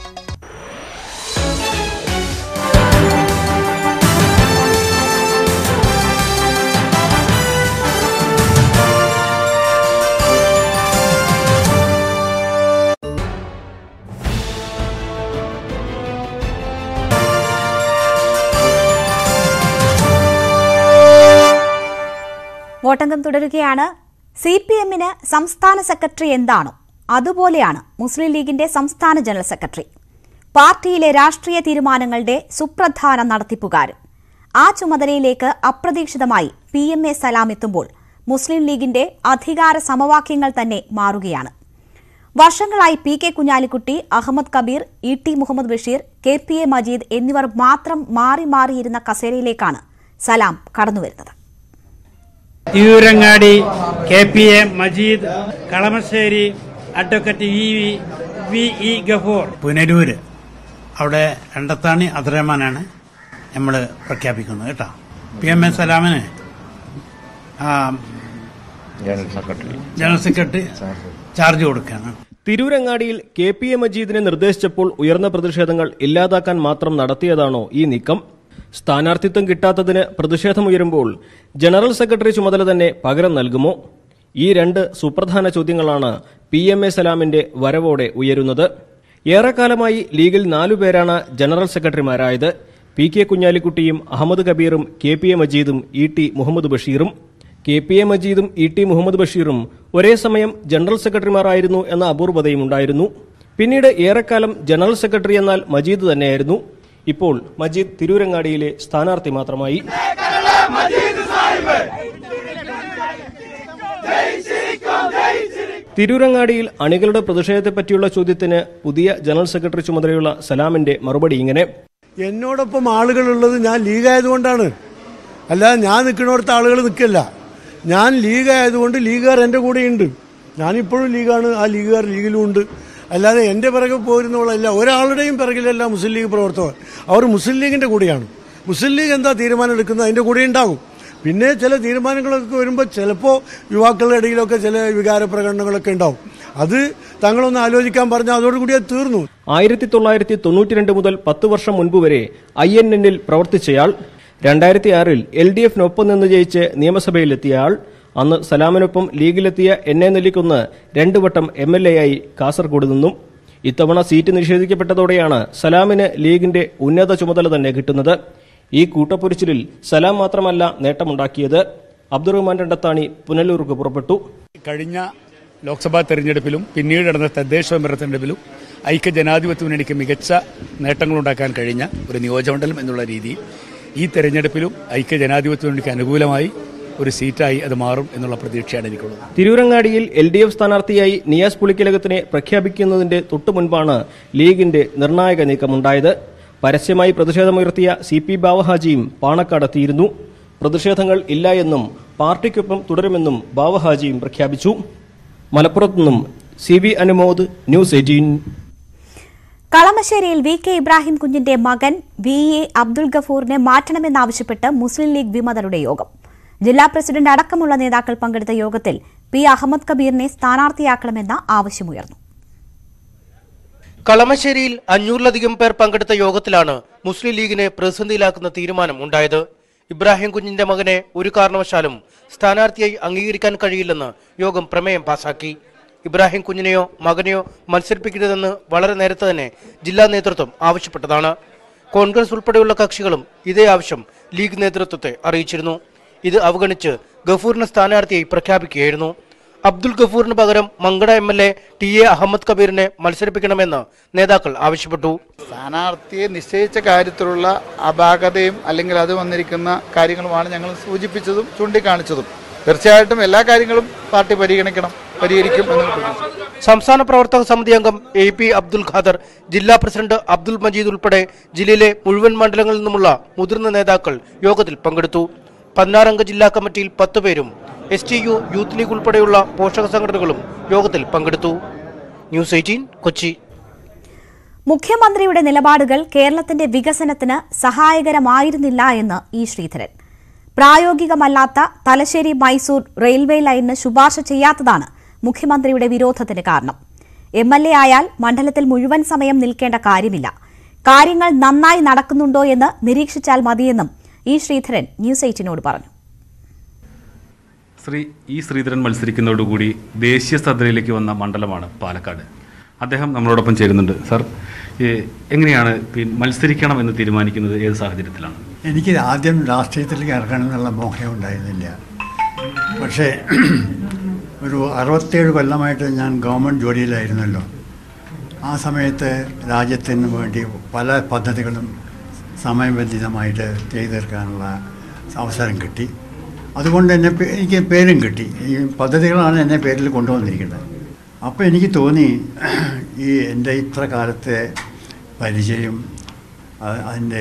[SPEAKER 2] വോട്ടംഗം തുടരുകയാണ് സി പി എമ്മിന് സംസ്ഥാന സെക്രട്ടറി എന്താണോ അതുപോലെയാണ് മുസ്ലിം ലീഗിന്റെ സംസ്ഥാന ജനറൽ സെക്രട്ടറി പാർട്ടിയിലെ രാഷ്ട്രീയ തീരുമാനങ്ങളുടെ സുപ്രധാന നടത്തിപ്പുകാരൻ ആ ചുമതലയിലേക്ക് അപ്രതീക്ഷിതമായി പി എം എ സലാം എത്തുമ്പോൾ മുസ്ലിം ലീഗിന്റെ അധികാര സമവാക്യങ്ങൾ തന്നെ മാറുകയാണ് വർഷങ്ങളായി P K Kunhalikutty Ahmed Kabir E T Muhammad Basheer K P A Majeed എന്നിവർ മാത്രം മാറി മാറിയിരുന്ന കസേരയിലേക്കാണ് സലാം കടന്നുവരുന്നത്
[SPEAKER 20] Tirurangadi K P A Majeed Kalamassery advocate E V V E Gafoor പുനരൂര് അവിടെ രണ്ടത്താണി അബ്ദുറഹ്മാനാണ് നമ്മൾ പ്രഖ്യാപിക്കുന്നത് കേട്ടോ പി എം എ സലാമിന് ആ, ജനറൽ സെക്രട്ടറി ചാർജ് കൊടുക്കുകയാണ്
[SPEAKER 21] തിരൂരങ്ങാടിയിൽ കെ പി എ മജീദിനെ നിർദ്ദേശിച്ചപ്പോൾ ഉയർന്ന പ്രതിഷേധങ്ങൾ ഇല്ലാതാക്കാൻ മാത്രം നടത്തിയതാണോ ഈ നീക്കം സ്ഥാനാർത്ഥിത്വം കിട്ടാത്തതിന് പ്രതിഷേധമുയരുമ്പോൾ ജനറൽ സെക്രട്ടറി ചുമതല തന്നെ പകരം നൽകുമോ ഈ രണ്ട് സുപ്രധാന ചോദ്യങ്ങളാണ് പി എം എ സലാമിന്റെ വരവോടെ ഉയരുന്നത് ഏറെക്കാലമായി ലീഗിൽ നാലുപേരാണ് ജനറൽ സെക്രട്ടറിമാരായത് പി കെ കുഞ്ഞാലിക്കുട്ടിയും അഹമ്മദ് കബീറും കെ പി എ മജീദും ഇ ടി മുഹമ്മദ് ബഷീറും കെ പി എ മജീദും ഇ ടി മുഹമ്മദ് ബഷീറും ഒരേ സമയം ജനറൽ സെക്രട്ടറിമാരായിരുന്നു എന്ന അപൂർവതയും ഉണ്ടായിരുന്നു പിന്നീട് ഏറെക്കാലം ജനറൽ സെക്രട്ടറി എന്നാൽ മജീദ് തന്നെയായിരുന്നു ഇപ്പോൾ മജീദ് തിരൂരങ്ങാടിയിലെ സ്ഥാനാർത്ഥി മാത്രമായി തിരൂരങ്ങാടിയിൽ അണികളുടെ പ്രതിഷേധത്തെപ്പറ്റിയുള്ള ചോദ്യത്തിന് പുതിയ ജനറൽ സെക്രട്ടറി ചുമതലയുള്ള സലാമിന്റെ മറുപടി ഇങ്ങനെ
[SPEAKER 1] എന്നോടൊപ്പം ആളുകളുള്ളത് ഞാൻ ലീഗ് ആയതുകൊണ്ടാണ് അല്ലാതെ ഞാൻ നിൽക്കുന്നിടത്ത് ആളുകൾ നിൽക്കില്ല ഞാൻ ലീഗ് ആയതുകൊണ്ട് ലീഗുകാർ എൻ്റെ കൂടെയുണ്ട് ഞാനിപ്പോഴും ലീഗാണ് ആ ലീഗുകാർ ലീഗിലും ഉണ്ട് അല്ലാതെ എൻ്റെ പിറകെ പോരുന്നവളല്ല ഒരാളുടെയും പിറകിലല്ല മുസ്ലിം ലീഗ് പ്രവർത്തകർ അവർ മുസ്ലിം ലീഗിൻ്റെ കൂടെയാണ് മുസ്ലിം ലീഗ് എന്താ തീരുമാനം എടുക്കുന്നത് അതിൻ്റെ കൂടെ ഉണ്ടാകും പിന്നെ ചില തീരുമാനങ്ങളൊക്കെ വരുമ്പോൾ ചിലപ്പോൾ യുവാക്കളുടെ ഇടയിലൊക്കെ ചില വികാര പ്രകടനങ്ങളൊക്കെ ഉണ്ടാവും അത് തങ്ങളൊന്ന് ആലോചിക്കാൻ പറഞ്ഞാൽ അതോടുകൂടി അത് തീർന്നു
[SPEAKER 21] ആയിരത്തി തൊള്ളായിരത്തി തൊണ്ണൂറ്റിരണ്ട് മുതൽ പത്ത് വർഷം മുൻപ് വരെ ഐ എൻ എന്നിൽ പ്രവർത്തിച്ചയാൾ രണ്ടായിരത്തി ആറിൽ എൽ ഡി എഫിനൊപ്പം നിന്ന് ജയിച്ച് നിയമസഭയിലെത്തിയ ആൾ അന്ന് സലാമിനൊപ്പം ലീഗിലെത്തിയ എന്നെ നെല്ലിക്കുന്ന് രണ്ടു വട്ടം എം എൽ എ ആയി കാസർഗോഡ് നിന്നും ഇത്തവണ സീറ്റ് നിഷേധിക്കപ്പെട്ടതോടെയാണ് സലാമിന് ലീഗിന്റെ ഉന്നത ചുമതല തന്നെ കിട്ടുന്നത് ഈ കൂട്ടപ്പൊരിച്ചിലിൽ സലാം മാത്രമല്ല നേട്ടമുണ്ടാക്കിയത് അബ്ദുറഹ്മാൻ രണ്ടത്താണി പുനലൂർക്ക് പുറപ്പെട്ടു
[SPEAKER 22] കഴിഞ്ഞ ലോക്സഭാ തെരഞ്ഞെടുപ്പിലും പിന്നീട് നടന്ന തദ്ദേശ സ്വയംഭരണ തെരഞ്ഞെടുപ്പിലും ഐക്യ ജനാധിപത്യ മുന്നണിക്ക് മികച്ച നേട്ടങ്ങളുണ്ടാക്കാൻ കഴിഞ്ഞ ഒരു നിയോജകമണ്ഡലം എന്നുള്ള രീതിയിൽ ഈ തെരഞ്ഞെടുപ്പിലും ഐക്യ ജനാധിപത്യ മുന്നണിക്ക് അനുകൂലമായി ഒരു സീറ്റായി അത് മാറും എന്നുള്ള പ്രതീക്ഷയാണ് എനിക്കുള്ളത്
[SPEAKER 21] തിരൂരങ്ങാടിയിൽ എൽ ഡി എഫ് സ്ഥാനാർത്ഥിയായി നിയാസ് പുളിക്കലകത്തിനെ പ്രഖ്യാപിക്കുന്നതിന്റെ തൊട്ടു മുൻപാണ് ലീഗിന്റെ നിർണായക നീക്കമുണ്ടായത് പരസ്യമായി പ്രതിഷേധമുയർത്തിയ സി പി ബാവഹാജിയും പാണക്കാടെത്തിയിരുന്നു പ്രതിഷേധങ്ങൾ ഇല്ല എന്നും പാർട്ടിക്കൊപ്പം തുടരുമെന്നും ബാവഹാജിയും പ്രഖ്യാപിച്ചു മലപ്പുറത്തുനിന്നും C V Anumod news eighteen
[SPEAKER 2] കളമശ്ശേരിയിൽ വി കെ ഇബ്രാഹിം കുഞ്ഞിന്റെ മകൻ വി എ അബ്ദുൽ ഗഫൂറിനെ മാറ്റണമെന്നാവശ്യപ്പെട്ട് മുസ്ലിം ലീഗ് വിമതരുടെ യോഗം ജില്ലാ പ്രസിഡന്റ് അടക്കമുള്ള നേതാക്കൾ പങ്കെടുത്ത യോഗത്തിൽ പി അഹമ്മദ് കബീറിനെ സ്ഥാനാർത്ഥിയാക്കണമെന്ന ആവശ്യമുയർന്നു
[SPEAKER 23] കളമശ്ശേരിയിൽ അഞ്ഞൂറിലധികം പേർ പങ്കെടുത്ത യോഗത്തിലാണ് മുസ്ലിം ലീഗിനെ പ്രതിസന്ധിയിലാക്കുന്ന തീരുമാനം ഉണ്ടായത് ഇബ്രാഹിം കുഞ്ഞിന്റെ മകനെ ഒരു കാരണവശാലും സ്ഥാനാർത്ഥിയായി അംഗീകരിക്കാൻ കഴിയില്ലെന്ന് യോഗം പ്രമേയം പാസാക്കി ഇബ്രാഹിം കുഞ്ഞിനെയോ മകനെയോ മത്സരിപ്പിക്കരുതെന്ന് വളരെ നേരത്തെ തന്നെ ജില്ലാ നേതൃത്വം ആവശ്യപ്പെട്ടതാണ് കോൺഗ്രസ് ഉൾപ്പെടെയുള്ള കക്ഷികളും ഇതേ ആവശ്യം ലീഗ് നേതൃത്വത്തെ അറിയിച്ചിരുന്നു ഇത് അവഗണിച്ച് ഗഫൂറിനെ സ്ഥാനാർത്ഥിയായി പ്രഖ്യാപിക്കുകയായിരുന്നു അബ്ദുൽ ഗഫൂറിന് പകരം Mankada M L A T A Ahmed കബീറിനെ മത്സരിപ്പിക്കണമെന്ന് നേതാക്കൾ ആവശ്യപ്പെട്ടു
[SPEAKER 24] സ്ഥാനാർത്ഥിയെ നിശ്ചയിച്ച കാര്യത്തിലുള്ള അപാകതയും അല്ലെങ്കിൽ അത് വന്നിരിക്കുന്ന കാര്യങ്ങളുമാണ് ഞങ്ങൾ സൂചിപ്പിച്ചതും ചൂണ്ടിക്കാണിച്ചതും തീർച്ചയായിട്ടും എല്ലാ കാര്യങ്ങളും പാർട്ടി പരിഗണിക്കണം പരിഹരിക്കും എന്ന് പ്രതീക്ഷിക്കുന്നു
[SPEAKER 23] സംസ്ഥാന പ്രവർത്തക സമിതി അംഗം എ പി അബ്ദുൽ ഖാദർ ജില്ലാ പ്രസിഡന്റ് അബ്ദുൽ മജീദ് ഉൾപ്പെടെ ജില്ലയിലെ മുഴുവൻ മണ്ഡലങ്ങളിൽ നിന്നുമുള്ള മുതിർന്ന നേതാക്കൾ യോഗത്തിൽ പങ്കെടുത്തു പതിനാറംഗ ജില്ലാ കമ്മിറ്റിയിൽ പത്ത് പേരും S T U youth league ഉൾപ്പെടെയുള്ള പോഷക സംഘടനകളും യോഗത്തിൽ പങ്കെടുത്തു ന്യൂസ് എയ്റ്റീൻ കൊച്ചി
[SPEAKER 2] മുഖ്യമന്ത്രിയുടെ നിലപാടുകൾ കേരളത്തിന്റെ വികസനത്തിന് സഹായകരമായിരുന്നില്ല എന്ന് ഇ ശ്രീധരൻ പ്രായോഗികമല്ലാത്ത തലശ്ശേരി മൈസൂർ റെയിൽവേ ലൈനിന് ശുപാർശ ചെയ്യാത്തതാണ് മുഖ്യമന്ത്രിയുടെ വിരോധത്തിന് കാരണം എം എൽ എ ആയാൽ മണ്ഡലത്തിൽ മുഴുവൻ സമയം നിൽക്കേണ്ട കാര്യമില്ല കാര്യങ്ങൾ നന്നായി നടക്കുന്നുണ്ടോ എന്ന് നിരീക്ഷിച്ചാൽ മതിയെന്നും ഇ ശ്രീധരൻ ന്യൂസ് എയ്റ്റിനോട് പറഞ്ഞു
[SPEAKER 19] ശ്രീ ഇ ശ്രീധരൻ മത്സരിക്കുന്നതോടുകൂടി ദേശീയ ശ്രദ്ധയിലേക്ക് വന്ന മണ്ഡലമാണ് പാലക്കാട് അദ്ദേഹം നമ്മളോടൊപ്പം ചേരുന്നുണ്ട് സാർ ഏ, എങ്ങനെയാണ് പിന്നെ മത്സരിക്കണം എന്ന് തീരുമാനിക്കുന്നത് ഏത് സാഹചര്യത്തിലാണ്
[SPEAKER 5] എനിക്ക് ആദ്യം രാഷ്ട്രീയത്തിലേക്ക് ഇറങ്ങണം എന്നുള്ള മോഹം ഉണ്ടായിരുന്നില്ല പക്ഷേ ഒരു അറുപത്തേഴ് കൊല്ലമായിട്ട് ഞാൻ ഗവൺമെൻറ് ജോലിയിലായിരുന്നല്ലോ ആ സമയത്ത് രാജ്യത്തിന് വേണ്ടി പല പദ്ധതികളും സമയബന്ധിതമായിട്ട് ചെയ്തു തീർക്കാനുള്ള അവസരം കിട്ടി അതുകൊണ്ട് എന്നെ പേ- എനിക്ക് പേരും കിട്ടി ഈ പദ്ധതികളാണ് എന്നെ പേരിൽ കൊണ്ടുവന്നിരിക്കുന്നത് അപ്പോൾ എനിക്ക് തോന്നി ഈ എൻ്റെ ഇത്ര കാലത്തെ പരിചയം അ- അതിൻ്റെ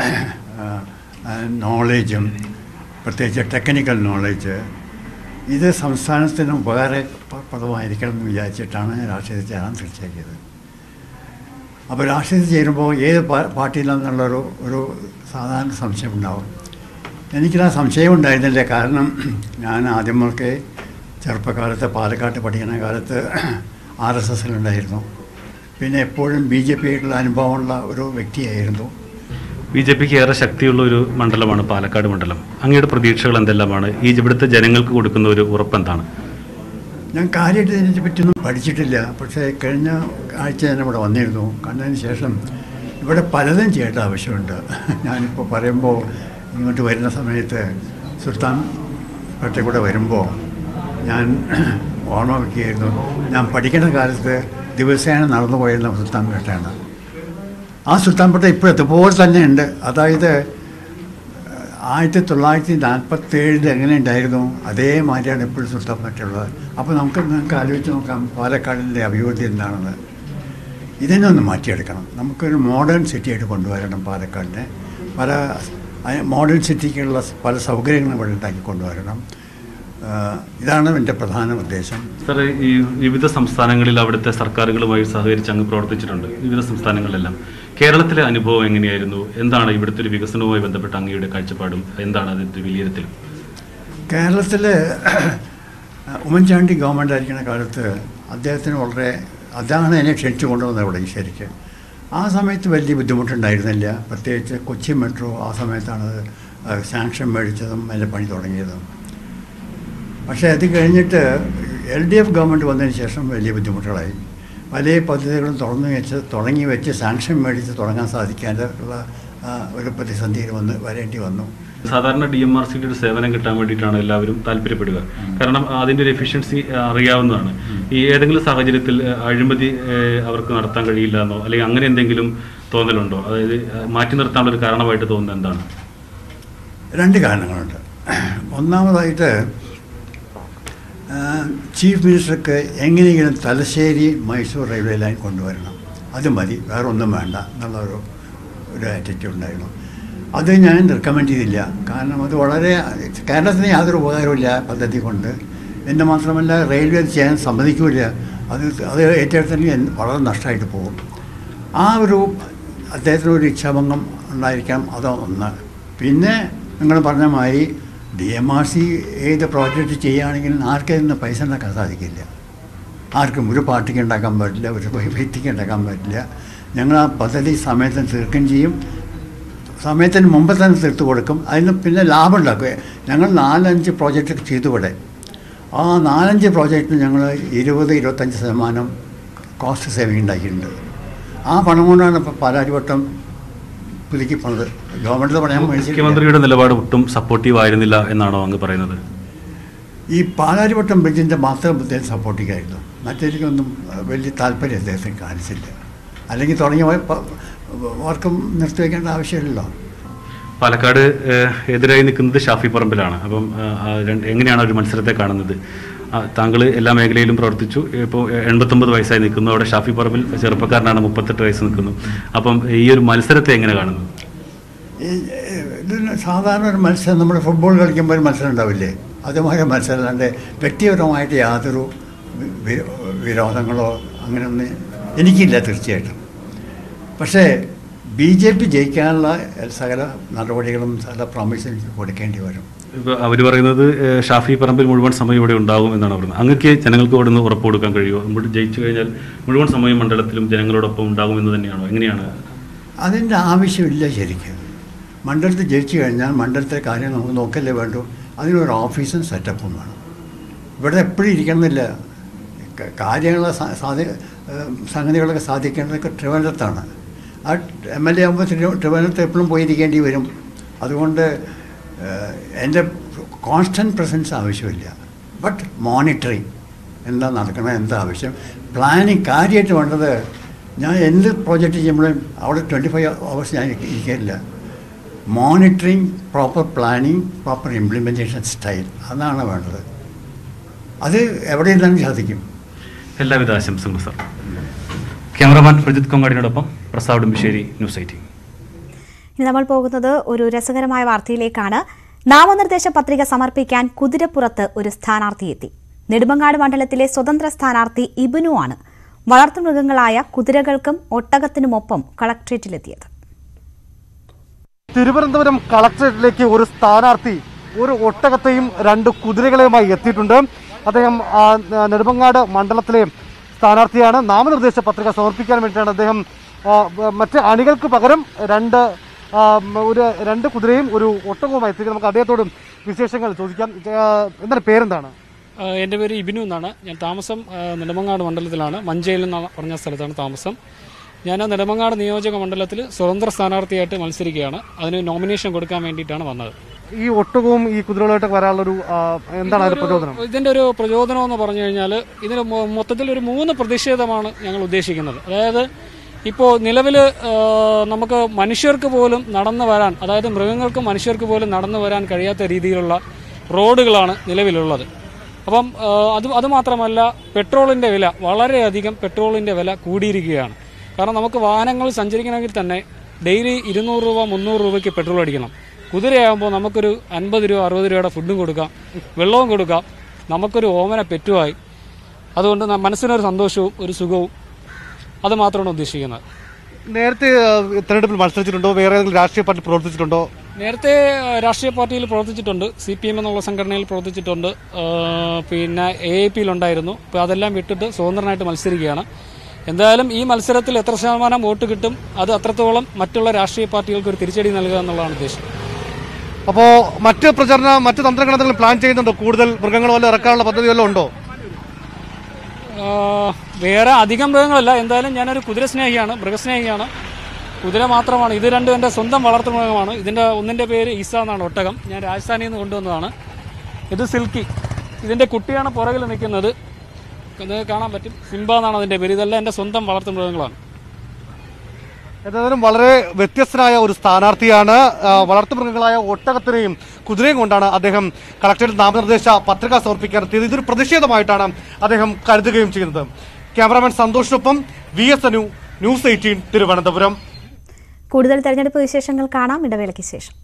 [SPEAKER 5] നോളേജും പ്രത്യേകിച്ച് ടെക്നിക്കൽ നോളേജ് ഇത് സംസ്ഥാനത്തിന് ഉപകാരപ്രദമായിരിക്കണം എന്ന് വിചാരിച്ചിട്ടാണ് ഞാൻ രാഷ്ട്രീയത്തിൽ ചേരാൻ തീർച്ചയാക്കിയത് അപ്പോൾ രാഷ്ട്രീയത്തിൽ ചേരുമ്പോൾ ഏത് പാ- പാർട്ടിയിലാണെന്നുള്ളൊരു ഒരു സാധാരണ സംശയം ഉണ്ടാവും എനിക്കിതാ സംശയം ഉണ്ടായിരുന്നില്ല കാരണം ഞാൻ ആദ്യം മുതൽക്കേ ചെറുപ്പകാലത്ത് പാലക്കാട്ട് പഠിക്കുന്ന കാലത്ത് ആർ എസ് എസിലുണ്ടായിരുന്നു പിന്നെ എപ്പോഴും ബി ജെ പി ആയിട്ടുള്ള അനുഭവമുള്ള ഒരു വ്യക്തിയായിരുന്നു
[SPEAKER 19] ബി ജെ പിക്ക് ഏറെ ശക്തിയുള്ള ഒരു മണ്ഡലമാണ് പാലക്കാട് മണ്ഡലം അങ്ങയുടെ പ്രതീക്ഷകൾ എന്തെല്ലാമാണ് ഈ ഇവിടുത്തെ ജനങ്ങൾക്ക് കൊടുക്കുന്ന ഒരു ഉറപ്പെന്താണ്
[SPEAKER 5] ഞാൻ കാര്യമായിട്ട് ഇതിനെ പറ്റിയൊന്നും പഠിച്ചിട്ടില്ല പക്ഷേ കഴിഞ്ഞ ആഴ്ച ഞാൻ ഇവിടെ വന്നിരുന്നു കണ്ടതിന് ശേഷം ഇവിടെ പലതും ചെയ്യേണ്ട ആവശ്യമുണ്ട് ഞാനിപ്പോൾ പറയുമ്പോൾ ഇങ്ങോട്ട് വരുന്ന സമയത്ത് സുൽത്താൻ പേട്ട കൂടെ വരുമ്പോൾ ഞാൻ ഓർമ്മ വയ്ക്കുകയായിരുന്നു ഞാൻ പഠിക്കുന്ന കാലത്ത് ദിവസേന നടന്നു പോയിരുന്ന സുൽത്താൻ പേട്ടയാണ് ആ സുൽത്താൻ പേട്ട ഇപ്പോൾ ഇതുപോലെ തന്നെ ഉണ്ട് അതായത് ആയിരത്തി തൊള്ളായിരത്തി നാൽപ്പത്തി ഏഴിൽ എങ്ങനെ ഉണ്ടായിരുന്നു അതേമാതിരിയാണ് ഇപ്പോൾ സുൽത്താൻ പേട്ടയുള്ളത് അപ്പോൾ നമുക്ക് നിങ്ങൾക്ക് ആലോചിച്ച് നോക്കാം പാലക്കാടിൻ്റെ അഭിവൃദ്ധി എന്താണെന്ന് ഇതിനെ ഒന്ന് മാറ്റിയെടുക്കണം നമുക്കൊരു മോഡേൺ സിറ്റിയായിട്ട് കൊണ്ടുവരണം പാലക്കാടിനെ പല മോഡേൺ സിറ്റിക്കുള്ള പല സൗകര്യങ്ങളും ഇവിടെ ഉണ്ടാക്കി കൊണ്ടുവരണം ആ, ഇതാണ് എൻ്റെ പ്രധാന ഉദ്ദേശം
[SPEAKER 19] സാർ ഈ വിവിധ സംസ്ഥാനങ്ങളിൽ അവിടുത്തെ സർക്കാരുകളുമായി സഹകരിച്ച് അങ്ങ് പ്രവർത്തിച്ചിട്ടുണ്ട് വിവിധ സംസ്ഥാനങ്ങളിലെല്ലാം കേരളത്തിലെ അനുഭവം എങ്ങനെയായിരുന്നു എന്താണ് ഇവിടുത്തെ ഒരു വികസനവുമായി ബന്ധപ്പെട്ട അങ്ങയുടെ കാഴ്ചപ്പാടും എന്താണ് അതിൻ്റെ വിലയിരുത്തലും
[SPEAKER 5] കേരളത്തിൽ ഉമ്മൻചാണ്ടി ഗവൺമെൻറ് ആയിരിക്കുന്ന കാലത്ത് അദ്ദേഹത്തിന് വളരെ അതാണ് എന്നെ ക്ഷണിച്ചു കൊണ്ടുവന്നത് ഇവിടെ ശരിക്ക് ആ സമയത്ത് വലിയ ബുദ്ധിമുട്ടുണ്ടായിരുന്നില്ല പ്രത്യേകിച്ച് കൊച്ചി മെട്രോ ആ സമയത്താണ് അത് സാങ്ഷൻ മേടിച്ചതും അതിൻ്റെ പണി തുടങ്ങിയതും പക്ഷേ അത് കഴിഞ്ഞിട്ട് എൽ ഡി എഫ് ഗവൺമെൻറ് വന്നതിന് ശേഷം വലിയ ബുദ്ധിമുട്ടുകളായി പല പദ്ധതികളും തുറന്നു വെച്ച് തുടങ്ങി വെച്ച് സാങ്ഷൻ മേടിച്ച് തുടങ്ങാൻ സാധിക്കാതെ ഉള്ള ആ, ഒരു പ്രതിസന്ധിയിൽ വന്ന് വരേണ്ടി വന്നു
[SPEAKER 19] സാധാരണ ഡി എം ആർ സിയുടെ ഒരു സേവനം കിട്ടാൻ വേണ്ടിയിട്ടാണ് എല്ലാവരും താല്പര്യപ്പെടുക കാരണം അതിൻ്റെ ഒരു എഫിഷ്യൻസി അറിയാവുന്നതാണ് ഈ ഏതെങ്കിലും സാഹചര്യത്തിൽ ആ, അഴിമതി ആ, അവർക്ക് നടത്താൻ കഴിയില്ല എന്നോ അല്ലെങ്കിൽ അങ്ങനെ എന്തെങ്കിലും തോന്നലുണ്ടോ അതായത് ആ, മാറ്റി നിർത്താനുള്ള ഒരു കാരണമായിട്ട് തോന്നുന്നത് എന്താണ്
[SPEAKER 5] രണ്ട് കാരണങ്ങളുണ്ട് ഒന്നാമതായിട്ട് ആ, ചീഫ് മിനിസ്റ്റർക്ക് എങ്ങനെയെങ്കിലും തലശ്ശേരി മൈസൂർ റെയിൽവേ ലൈൻ കൊണ്ടുവരണം അത് മതി വേറെ ഒന്നും വേണ്ട എന്നുള്ള ഒരു ഒരു ആറ്റിറ്റ്യൂഡ് ഉണ്ടായിരുന്നു അത് ഞാൻ റെക്കമെൻഡ് ചെയ്തില്ല കാരണം അത് വളരെ കേരളത്തിന് യാതൊരു ഉപകാരമില്ല ആ പദ്ധതി കൊണ്ട് എന്ന് മാത്രമല്ല റെയിൽവേ അത് ചെയ്യാൻ സമ്മതിക്കില്ല അത് അത് ഏറ്റെടുത്തെങ്കിൽ വളരെ നഷ്ടമായിട്ട് പോകും ആ ഒരു അദ്ദേഹത്തിന് ഒരു ഇച്ഛാഭംഗം ഉണ്ടായിരിക്കാം അത് ഒന്ന് പിന്നെ നിങ്ങൾ പറഞ്ഞ മാതിരി ഡി എം ആർ സി ഏത് പ്രോജക്റ്റ് ചെയ്യുകയാണെങ്കിൽ ആർക്കും ഇതിന് പൈസ ഉണ്ടാക്കാൻ സാധിക്കില്ല ആർക്കും ഒരു പാർട്ടിക്ക് ഉണ്ടാക്കാൻ പറ്റില്ല ഒരു വ്യക്തിക്ക് ഉണ്ടാക്കാൻ പറ്റില്ല ഞങ്ങൾ ആ പദ്ധതി സമയത്തിന് തീർക്കുകയും ചെയ്യും സമയത്തിന് മുമ്പ് തന്നെ തീർത്ത് കൊടുക്കും അതിന് പിന്നെ ലാഭം ഉണ്ടാക്കുക ഞങ്ങൾ നാലഞ്ച് പ്രോജക്റ്റ് ചെയ്തു ഇവിടെ ആ നാലഞ്ച് പ്രോജക്റ്റിന് ഞങ്ങൾ ഇരുപത് ഇരുപത്തഞ്ച് ശതമാനം കോസ്റ്റ് സേവിങ് ഉണ്ടാക്കിയിട്ടുണ്ട് ആ പണം കൊണ്ടാണ് ഇപ്പോൾ പാലാരിവട്ടം പുതുക്കി പോണത് ഗവൺമെൻറ് പണം മേടിച്ചിട്ടില്ല
[SPEAKER 19] മുഖ്യമന്ത്രിയുടെ നിലപാട് ഒട്ടും സപ്പോർട്ടീവ് ആയിരുന്നില്ല എന്നാണോ അങ്ങ് പറയുന്നത്
[SPEAKER 5] ഈ പാലാരിവട്ടം ബ്രിഡ്ജിൻ്റെ മാത്രം അദ്ദേഹം സപ്പോർട്ട് ചെയ്യായിരുന്നു മറ്റേതിലേക്കൊന്നും വലിയ താല്പര്യം അദ്ദേഹത്തിന് കാണിച്ചില്ല അല്ലെങ്കിൽ തുടങ്ങിയ വർക്കും നിർത്തിവെക്കേണ്ട ആവശ്യമില്ലല്ലോ
[SPEAKER 19] പാലക്കാട് ഏഹ്, എതിരായി നിൽക്കുന്നത് ഷാഫി പറമ്പിലാണ് അപ്പം ആ, ആ രണ്ട് എങ്ങനെയാണ് ഒരു മത്സരത്തെ കാണുന്നത് താങ്കൾ എല്ലാ മേഖലയിലും പ്രവർത്തിച്ചു ഇപ്പോൾ എൺപത്തൊമ്പത് വയസ്സായി നിൽക്കുന്നു അവിടെ ഷാഫി പറമ്പിൽ ചെറുപ്പക്കാരനാണ് മുപ്പത്തെട്ട് വയസ്സ് നിൽക്കുന്നു അപ്പം ഈ ഒരു മത്സരത്തെ എങ്ങനെ കാണുന്നു
[SPEAKER 5] ഈ ഏഹ്, ഇതിന് സാധാരണ ഒരു മത്സരം നമ്മൾ ഫുട്ബോൾ കളിക്കുമ്പോൾ ഒരു മത്സരം ഉണ്ടാവില്ലേ അതുമാതിരി മത്സരം അല്ലാണ്ട് വ്യക്തിപരമായിട്ട് യാതൊരു വി- വി- വിരോധങ്ങളോ അങ്ങനെയൊന്നും എനിക്കില്ല തീർച്ചയായിട്ടും പക്ഷേ ബി ജെ പി ജയിക്കാനുള്ള സകല നടപടികളും സകല പ്രോമിസും എനിക്ക് കൊടുക്കേണ്ടി വരും
[SPEAKER 19] ഇപ്പോൾ അവർ പറയുന്നത് ഏഹ്, ഷാഫി പറമ്പിൽ മുഴുവൻ സമയം ഇവിടെ ഉണ്ടാകും എന്നാണ് പറയുന്നത് അങ്ങക്ക് ജനങ്ങൾക്ക് ഇവിടെ നിന്ന് ഉറപ്പ് കൊടുക്കാൻ കഴിയുമോ നമ്മൾ ജയിച്ചു കഴിഞ്ഞാൽ മുഴുവൻ സമയം മണ്ഡലത്തിലും ജനങ്ങളോടൊപ്പം ഉണ്ടാകും എന്ന് തന്നെയാണോ എങ്ങനെയാണ്
[SPEAKER 5] അതിൻ്റെ ആവശ്യമില്ല ശരിക്കും മണ്ഡലത്തിൽ ജയിച്ചു കഴിഞ്ഞാൽ മണ്ഡലത്തിലെ കാര്യം നമുക്ക് നോക്കല്ലേ വേണ്ടു അതിനൊരു ഓഫീസും സെറ്റപ്പും വേണം ഇവിടെ എപ്പോഴും ഇരിക്കണമെന്നില്ല ക- കാര്യങ്ങൾ സാ- സാധി ഏഹ് സംഗതികളൊക്കെ സാധിക്കേണ്ടതൊക്കെ ട്രിവാൻഡ്രത്താണ് ആ എം എൽ എ ആകുമ്പോൾ ട്രിവാൻഡ്രത്ത് എപ്പോഴും പോയിരിക്കേണ്ടി വരും അതുകൊണ്ട് ഏഹ് എൻ്റെ കോൺസ്റ്റൻറ്റ് പ്രസൻസ് ആവശ്യമില്ല ബട്ട് മോണിറ്ററിങ് എന്താ നടക്കണം എന്താ ആവശ്യം പ്ലാനിങ് കാര്യമായിട്ട് വേണ്ടത് ഞാൻ എന്ത് പ്രോജക്റ്റ് ചെയ്യുമ്പോഴും അവിടെ ട്വൻറ്റി ഫൈവ് അവേഴ്സ് ഞാൻ ഇരിക്ക- ഇരിക്കില്ല monitoring proper planning proper implementation style അതാണ് വേണ്ടത് അത് എവിടെ ഇരുന്നാലും സാധിക്കും
[SPEAKER 19] എല്ലാവിധ ആശംസകളും സാർ ക്യാമറമാൻ പ്രജിത് കൊങ്ങാടിനോടൊപ്പം പ്രസാദ് ഉടുമ്പശ്ശേരി ന്യൂസ് എയ്റ്റീൻ
[SPEAKER 2] ഇനി നമ്മൾ പോകുന്നത് ഒരു രസകരമായ വാർത്തയിലേക്കാണ് നാമനിർദ്ദേശ പത്രിക സമർപ്പിക്കാൻ കുതിരപ്പുറത്ത് ഒരു സ്ഥാനാർത്ഥി എത്തി നെടുമങ്ങാട് മണ്ഡലത്തിലെ സ്വതന്ത്ര സ്ഥാനാർത്ഥി ഇബിനു ആണ് വളർത്തുമൃഗങ്ങളായ കുതിരകൾക്കും ഒട്ടകത്തിനുമൊപ്പം കളക്ട്രേറ്റിലെത്തിയത്
[SPEAKER 6] തിരുവനന്തപുരം കളക്ടറേറ്റിലേക്ക് ഒരു സ്ഥാനാർത്ഥി ഒരു ഒട്ടകത്തെയും രണ്ട് കുതിരകളെയുമായി എത്തിയിട്ടുണ്ട് അദ്ദേഹം ആ, നെടുമങ്ങാട് മണ്ഡലത്തിലെ സ്ഥാനാർത്ഥിയാണ് നാമനിർദ്ദേശ പത്രിക സമർപ്പിക്കാൻ വേണ്ടിയിട്ടാണ് അദ്ദേഹം ആ, ബ- മറ്റ് അണികൾക്ക് പകരം രണ്ട് ആ, മ, ഒരു രണ്ട് കുതിരയും ഒരു ഒട്ടകവുമായി എത്തിക്കുന്നത് നമുക്ക് അദ്ദേഹത്തോടും വിശേഷങ്ങൾ ചോദിക്കാം ആ, എന്താണ് പേരെന്താണ്
[SPEAKER 7] ആ, എൻ്റെ പേര് ഇബിനു എന്നാണ് ഞാൻ താമസം ആ, നെടുമങ്ങാട് മണ്ഡലത്തിലാണ് മഞ്ചേൽ എന്ന് പറഞ്ഞ സ്ഥലത്താണ് താമസം
[SPEAKER 4] ഞാൻ നെടുമങ്ങാട് നിയോജക മണ്ഡലത്തിൽ സ്വതന്ത്ര സ്ഥാനാർത്ഥിയായിട്ട് മത്സരിക്കുകയാണ് അതിന് നോമിനേഷൻ കൊടുക്കാൻ വേണ്ടിയിട്ടാണ് വന്നത്
[SPEAKER 6] ഈ ഒട്ടകവും ഈ കുതിരകളായിട്ട് വരാനുള്ളൊരു ആ, എന്താണ് അതിന്റെ പ്രചോദനം
[SPEAKER 4] ഇതിന്റെ ഒരു പ്രചോദനം എന്ന് പറഞ്ഞു കഴിഞ്ഞാൽ ഇതിന് മൊ- മൊത്തത്തിൽ ഒരു മൂന്ന് പ്രതിഷേധമാണ് ഞങ്ങൾ ഉദ്ദേശിക്കുന്നത് അതായത് ഇപ്പോൾ നിലവിൽ നമുക്ക് മനുഷ്യർക്ക് പോലും നടന്നു വരാൻ അതായത് മൃഗങ്ങൾക്കും മനുഷ്യർക്ക് പോലും നടന്നു വരാൻ കഴിയാത്ത രീതിയിലുള്ള റോഡുകളാണ് നിലവിലുള്ളത് അപ്പം ആ, അത് അത് മാത്രമല്ല പെട്രോളിൻ്റെ വില വളരെയധികം പെട്രോളിൻ്റെ വില കൂടിയിരിക്കുകയാണ് കാരണം നമുക്ക് വാഹനങ്ങൾ സഞ്ചരിക്കണമെങ്കിൽ തന്നെ ഡെയിലി ഇരുന്നൂറ് രൂപ മുന്നൂറ് രൂപയ്ക്ക് പെട്രോൾ അടിക്കണം കുതിരയാകുമ്പോൾ നമുക്കൊരു അൻപത് രൂപ അറുപത് രൂപയുടെ ഫുഡും കൊടുക്കാം വെള്ളവും കൊടുക്കാം നമുക്കൊരു ഓമന പെറ്റുമായി അതുകൊണ്ട് ന- മനസ്സിനൊരു സന്തോഷവും ഒരു സുഖവും അത് മാത്രമാണ് ഉദ്ദേശിക്കുന്നത്
[SPEAKER 6] നേരത്തെ ആ, തെരഞ്ഞെടുപ്പിൽ മത്സരിച്ചിട്ടുണ്ടോ വേറെ ഏതെങ്കിലും രാഷ്ട്രീയ പാർട്ടി പ്രവർത്തിച്ചിട്ടുണ്ടോ
[SPEAKER 4] നേരത്തെ ആ, രാഷ്ട്രീയ പാർട്ടിയിൽ പ്രവർത്തിച്ചിട്ടുണ്ട് സി പി എം എന്നുള്ള സംഘടനയിൽ പ്രവർത്തിച്ചിട്ടുണ്ട് ആ, പിന്നെ എ എ പിയിലുണ്ടായിരുന്നു ഇപ്പോൾ അതെല്ലാം വിട്ടിട്ട് സ്വതന്ത്രനായിട്ട് മത്സരിക്കുകയാണ് എന്തായാലും ഈ മത്സരത്തിൽ എത്ര ശതമാനം വോട്ട് കിട്ടും അത് അത്രത്തോളം മറ്റുള്ള രാഷ്ട്രീയ പാർട്ടികൾക്ക് ഒരു തിരിച്ചടി നൽകുക എന്നുള്ളതാണ് ഉദ്ദേശം
[SPEAKER 6] അപ്പോ മറ്റ് പ്രചരണ മറ്റ് തന്ത്രങ്ങൾ എന്തെങ്കിലും പ്ലാൻ ചെയ്യുന്നുണ്ടോ കൂടുതൽ മൃഗങ്ങൾ വല്ല ഇറക്കാനുള്ള പദ്ധതി വല്ലതും ഉണ്ടോ
[SPEAKER 4] ആ, വേറെ അധികം മൃഗങ്ങളല്ല എന്തായാലും ഞാനൊരു കുതിര സ്നേഹിയാണ് മൃഗസ്നേഹിയാണ് കുതിര മാത്രമാണ് ഇത് രണ്ടും എൻ്റെ സ്വന്തം വളർത്തു മൃഗമാണ് ഇതിൻ്റെ ഒന്നിൻ്റെ പേര് ഈസ എന്നാണ് ഒട്ടകം ഞാൻ രാജസ്ഥാനിൽ നിന്ന് കൊണ്ടുവന്നതാണ് ഇത് സിൽക്കി ഇതിൻ്റെ കുട്ടിയാണ് പുറകിൽ നിൽക്കുന്നത് ഇത് കാണാൻ പറ്റും സിംബ എന്നാണ് അതിൻ്റെ പേര് ഇതെല്ലാം എൻ്റെ സ്വന്തം വളർത്തു മൃഗങ്ങളാണ്
[SPEAKER 6] ഏതായാലും വളരെ വ്യത്യസ്തനായ ഒരു സ്ഥാനാർത്ഥിയാണ് ആ, വളർത്തുമൃഗങ്ങളായ ഒട്ടകത്തിനെയും കുതിരയും കൊണ്ടാണ് അദ്ദേഹം കളക്ടറേറ്റ് നാമനിർദ്ദേശ പത്രിക സമർപ്പിക്കാൻ എത്തിയത് ഇതൊരു പ്രതിഷേധമായിട്ടാണ് അദ്ദേഹം കരുതുകയും ചെയ്യുന്നത് ക്യാമറാമാൻ സന്തോഷിനൊപ്പം V S Anu news eighteen Thiruvananthapuram
[SPEAKER 2] കൂടുതൽ തെരഞ്ഞെടുപ്പ് വിശേഷങ്ങൾ കാണാം ഇടവേളയ്ക്ക് ശേഷം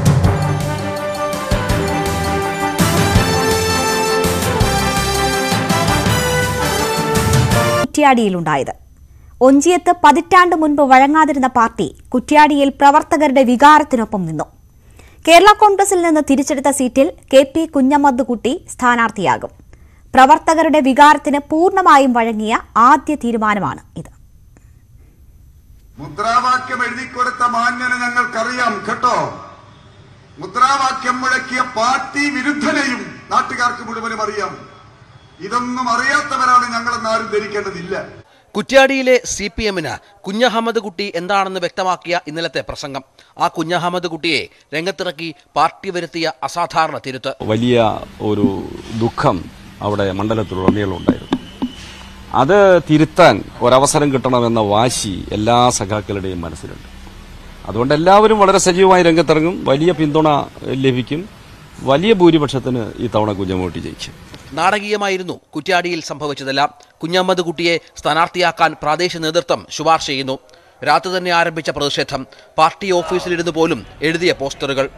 [SPEAKER 2] കുറ്റ്യാടിയിലുണ്ടായത് ഒഞ്ചിയത്ത് പതിറ്റാണ്ട് മുൻപ് വഴങ്ങാതിരുന്ന പാർട്ടി കുറ്റ്യാടിയിൽ പ്രവർത്തകരുടെ വികാരത്തിനൊപ്പം നിന്നു കേരള കോൺഗ്രസിൽ നിന്ന് തിരിച്ചെടുത്ത സീറ്റിൽ കെ പി കുഞ്ഞമ്മദ്ദുകുട്ടി സ്ഥാനാർത്ഥിയാകും പ്രവർത്തകരുടെ വികാരത്തിന് പൂർണ്ണമായും വഴങ്ങിയ ആദ്യ തീരുമാനമാണ് ഇത്
[SPEAKER 7] മുദ്രാവാക്യം എഴുതിക്കൊടുത്ത മാന്യനെ ഞങ്ങൾക്കറിയാം കേട്ടോ മുദ്രാവാക്യം മുഴക്കിയ പാർട്ടി വിരുദ്ധനെയും നാട്ടുകാർക്ക് മുഴുവനും അറിയാം ഇതൊന്നും അറിയാത്തവരാണ് ഞങ്ങളെന്ന് ആരും ധരിക്കേണ്ടതില്ല
[SPEAKER 18] കുറ്റ്യാടിയിലെ സി പി എമ്മിന് കുഞ്ഞഹമ്മദ് കുട്ടി എന്താണെന്ന് വ്യക്തമാക്കിയ ഇന്നലത്തെ പ്രസംഗം ആ കുഞ്ഞഹമ്മദ് കുട്ടിയെ രംഗത്തിറക്കി പാർട്ടി വരുത്തിയ അസാധാരണ തിരുത്ത്
[SPEAKER 8] വലിയ ഒരു ദുഃഖം അവിടെ മണ്ഡലത്തിലുടനീളം ഉണ്ടായിരുന്നു അത് തിരുത്താൻ ഒരവസരം കിട്ടണമെന്ന വാശി എല്ലാ സഖാക്കളുടെയും മനസ്സിലുണ്ട് അതുകൊണ്ട് എല്ലാവരും വളരെ സജീവമായി രംഗത്തിറങ്ങും വലിയ പിന്തുണ ലഭിക്കും വലിയ ഭൂരിപക്ഷത്തിന് ഈ തവണ കുഞ്ഞമൂട്ടി ജയിക്കും
[SPEAKER 18] നാടകീയമായിരുന്നു കുറ്റ്യാടിയിൽ സംഭവിച്ചതെല്ലാം കുഞ്ഞഹമ്മദ് കുട്ടിയെ സ്ഥാനാർത്ഥിയാക്കാൻ പ്രാദേശിക നേതൃത്വം ശുപാർശ ചെയ്യുന്നു രാത്രി തന്നെ ആരംഭിച്ച പ്രതിഷേധം പാർട്ടി ഓഫീസിലിരുന്ന് പോലും എഴുതിയ പോസ്റ്ററുകൾ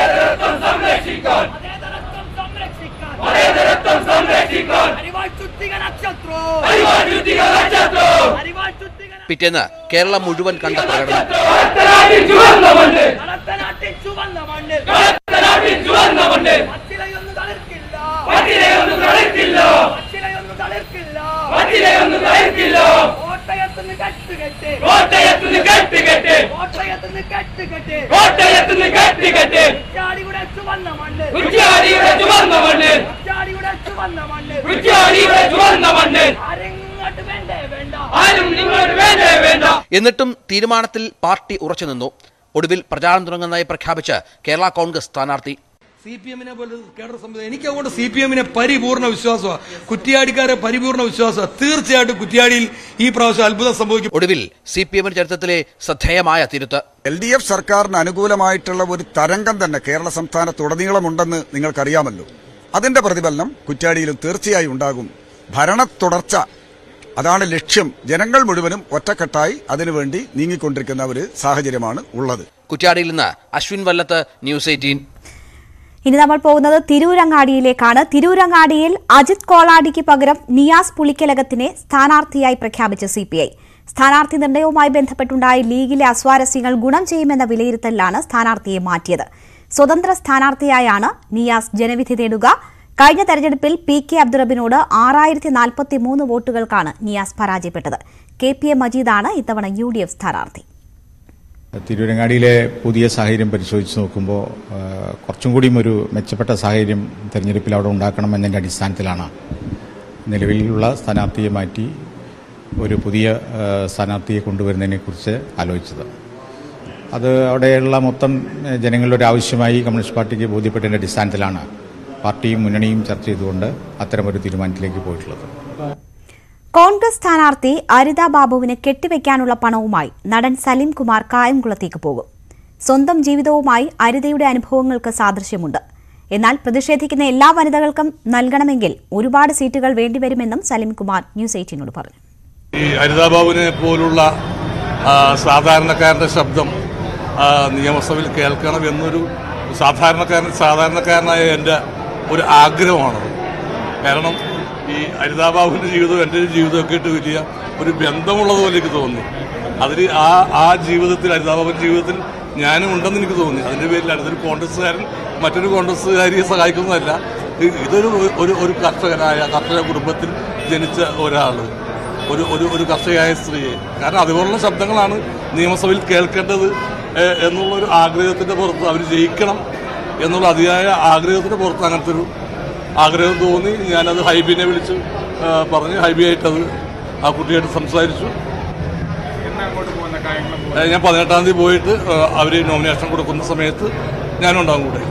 [SPEAKER 18] പിറ്റേന്ന് കേരളം മുഴുവൻ കണ്ട പ്രകടനം എന്നിട്ടും തീരുമാനത്തിൽ പാർട്ടി ഉറച്ചു നിന്നു ഒടുവിൽ പ്രചാരണം തുടങ്ങുന്നതായി പ്രഖ്യാപിച്ച് കേരള കോൺഗ്രസ് സ്ഥാനാർത്ഥി
[SPEAKER 9] സി പി എമ്മിനെ പോലെ കേഡർ സംവിധാനം എനിക്ക് അതുകൊണ്ട് സി പി എമ്മിനെ പരിപൂർണ വിശ്വാസമാണ് കുറ്റിയാടിക്കാരെ പരിപൂർണ വിശ്വാസമാണ് തീർച്ചയായിട്ടും കുറ്റിയാടിയിൽ ഈ പ്രാവശ്യം അത്ഭുതം സംഭവിക്കും
[SPEAKER 18] ഒടുവിൽ സി പി എമ്മിന്റെ ചരിത്രത്തിലെ ശ്രദ്ധേയമായ തിരുത്ത്
[SPEAKER 7] എൽ ഡി എഫ് സർക്കാരിന് അനുകൂലമായിട്ടുള്ള ഒരു തരംഗം തന്നെ കേരള സംസ്ഥാനത്തുടനീളമുണ്ടെന്ന് നിങ്ങൾക്കറിയാമല്ലോ അതിന്റെ പ്രതിഫലനം കുറ്റ്യാടിയിലും തീർച്ചയായും ഉണ്ടാകും ഭരണ തുടർച്ച അതാണ് ലക്ഷ്യം ജനങ്ങൾ മുഴുവനും ഒറ്റക്കെട്ടായി അതിനുവേണ്ടി നീങ്ങിക്കൊണ്ടിരിക്കുന്ന ഒരു സാഹചര്യമാണ് ഉള്ളത്
[SPEAKER 18] കുറ്റ്യാടിയിൽ നിന്ന് അശ്വിൻ വല്ലത്ത് ന്യൂസ് എയ്റ്റീൻ
[SPEAKER 2] ഇനി നമ്മൾ പോകുന്നത് തിരൂരങ്ങാടിയിലേക്കാണ് തിരൂരങ്ങാടിയിൽ അജിത് കോളാടിക്ക് പകരം നിയാസ് പുളിക്കലകത്തിനെ സ്ഥാനാർത്ഥിയായി പ്രഖ്യാപിച്ച സി പി ഐ സ്ഥാനാർത്ഥി നിർണയവുമായി ബന്ധപ്പെട്ടുണ്ടായ ലീഗിലെ അസ്വാരസ്യങ്ങൾ ഗുണം ചെയ്യുമെന്ന വിലയിരുത്തലിലാണ് സ്ഥാനാർത്ഥിയെ മാറ്റിയത് സ്വതന്ത്ര സ്ഥാനാർത്ഥിയായാണ് നിയാസ് ജനവിധി തേടുക കഴിഞ്ഞ തെരഞ്ഞെടുപ്പിൽ പി കെ അബ്ദുറബിനോട് ആറായിരത്തി നാൽപ്പത്തി മൂന്ന് വോട്ടുകൾക്കാണ് നിയാസ് പരാജയപ്പെട്ടത് കെ പി എ മജീദാണ് ഇത്തവണ യു ഡി എഫ് സ്ഥാനാർത്ഥി
[SPEAKER 25] തിരൂരങ്ങാടിയിലെ പുതിയ സാഹചര്യം പരിശോധിച്ച് നോക്കുമ്പോൾ ആ, കുറച്ചും കൂടിയും ഒരു മെച്ചപ്പെട്ട സാഹചര്യം തെരഞ്ഞെടുപ്പിൽ അവിടെ ഉണ്ടാക്കണം എന്നതിൻ്റെ അടിസ്ഥാനത്തിലാണ് നിലവിലുള്ള സ്ഥാനാർത്ഥിയെ മാറ്റി ഒരു പുതിയ ആ, സ്ഥാനാർത്ഥിയെ കൊണ്ടുവരുന്നതിനെക്കുറിച്ച് ആലോചിച്ചത് അത് അവിടെയുള്ള മൊത്തം ഏ, ജനങ്ങളുടെ ഒരു ആവശ്യമായി കമ്മ്യൂണിസ്റ്റ് പാർട്ടിക്ക് ബോധ്യപ്പെട്ടതിൻ്റെ അടിസ്ഥാനത്തിലാണ് പാർട്ടിയും മുന്നണിയും ചർച്ച ചെയ്തുകൊണ്ട് അത്തരമൊരു തീരുമാനത്തിലേക്ക് പോയിട്ടുള്ളത്
[SPEAKER 2] കോൺഗ്രസ് സ്ഥാനാർത്ഥി അരിത ബാബുവിന് കെട്ടിവെക്കാനുള്ള പണവുമായി നടൻ സലീം കുമാർ കായംകുളത്തേക്ക് പോകും സ്വന്തം ജീവിതവുമായി അരിതയുടെ അനുഭവങ്ങൾക്ക് സാദൃശ്യമുണ്ട് എന്നാൽ പ്രതിഷേധിക്കുന്ന എല്ലാ വനിതകൾക്കും നൽകണമെങ്കിൽ ഒരുപാട് സീറ്റുകൾ വേണ്ടിവരുമെന്നും സലീം കുമാർ ന്യൂസ് എയ്റ്റീനോട് പറഞ്ഞു
[SPEAKER 11] ഈ ഹരിതാബാബുവിനെ പോലുള്ള ആ, സാധാരണക്കാരന്റെ ശബ്ദം ആ, നിയമസഭയിൽ കേൾക്കണം എന്നൊരു സാധാരണക്കാരൻ സാധാരണക്കാരനായ എൻ്റെ ഒരു ആഗ്രഹമാണത് കാരണം ഈ ഹരിതാബാബുവിൻ്റെ ജീവിതവും എൻ്റെ ജീവിതമൊക്കെ ആയിട്ട് വലിയ ഒരു ബന്ധമുള്ളതുപോലെ എനിക്ക് തോന്നി അതിൽ ആ ആ ജീവിതത്തിൽ ഹരിതാബാബുവിൻ്റെ ജീവിതത്തിൽ ഞാനും ഉണ്ടെന്ന് എനിക്ക് തോന്നി അതിൻ്റെ പേരിലാണ് ഇതൊരു കോൺഗ്രസ്സുകാരൻ മറ്റൊരു കോൺഗ്രസ്സുകാരിയെ സഹായിക്കുന്നതല്ല ഇ- ഇതൊരു ഒരു ഒരു കർഷകനായ കർഷക കുടുംബത്തിൽ ജനിച്ച ഒരാൾ ഒരു ഒരു ഒരു കർഷകയായ സ്ത്രീയെ കാരണം അതുപോലുള്ള ശബ്ദങ്ങളാണ് നിയമസഭയിൽ കേൾക്കേണ്ടത് ഏഹ്, എന്നുള്ളൊരു ആഗ്രഹത്തിൻ്റെ പുറത്ത് അവർ ജയിക്കണം എന്നുള്ള അതിയായ ആഗ്രഹത്തിൻ്റെ പുറത്ത് അങ്ങനത്തെ ഒരു ആഗ്രഹം തോന്നി ഞാനത് ഹൈബിനെ വിളിച്ച് ഏഹ്, പറഞ്ഞ് ഹൈബിയായിട്ടത് ആ കുട്ടിയായിട്ട് സംസാരിച്ചു ഏഹ്, ഞാൻ പതിനെട്ടാം തീയതി പോയിട്ട് അവർ നോമിനേഷൻ കൊടുക്കുന്ന സമയത്ത് ഞാനുണ്ടാകും കൂടെ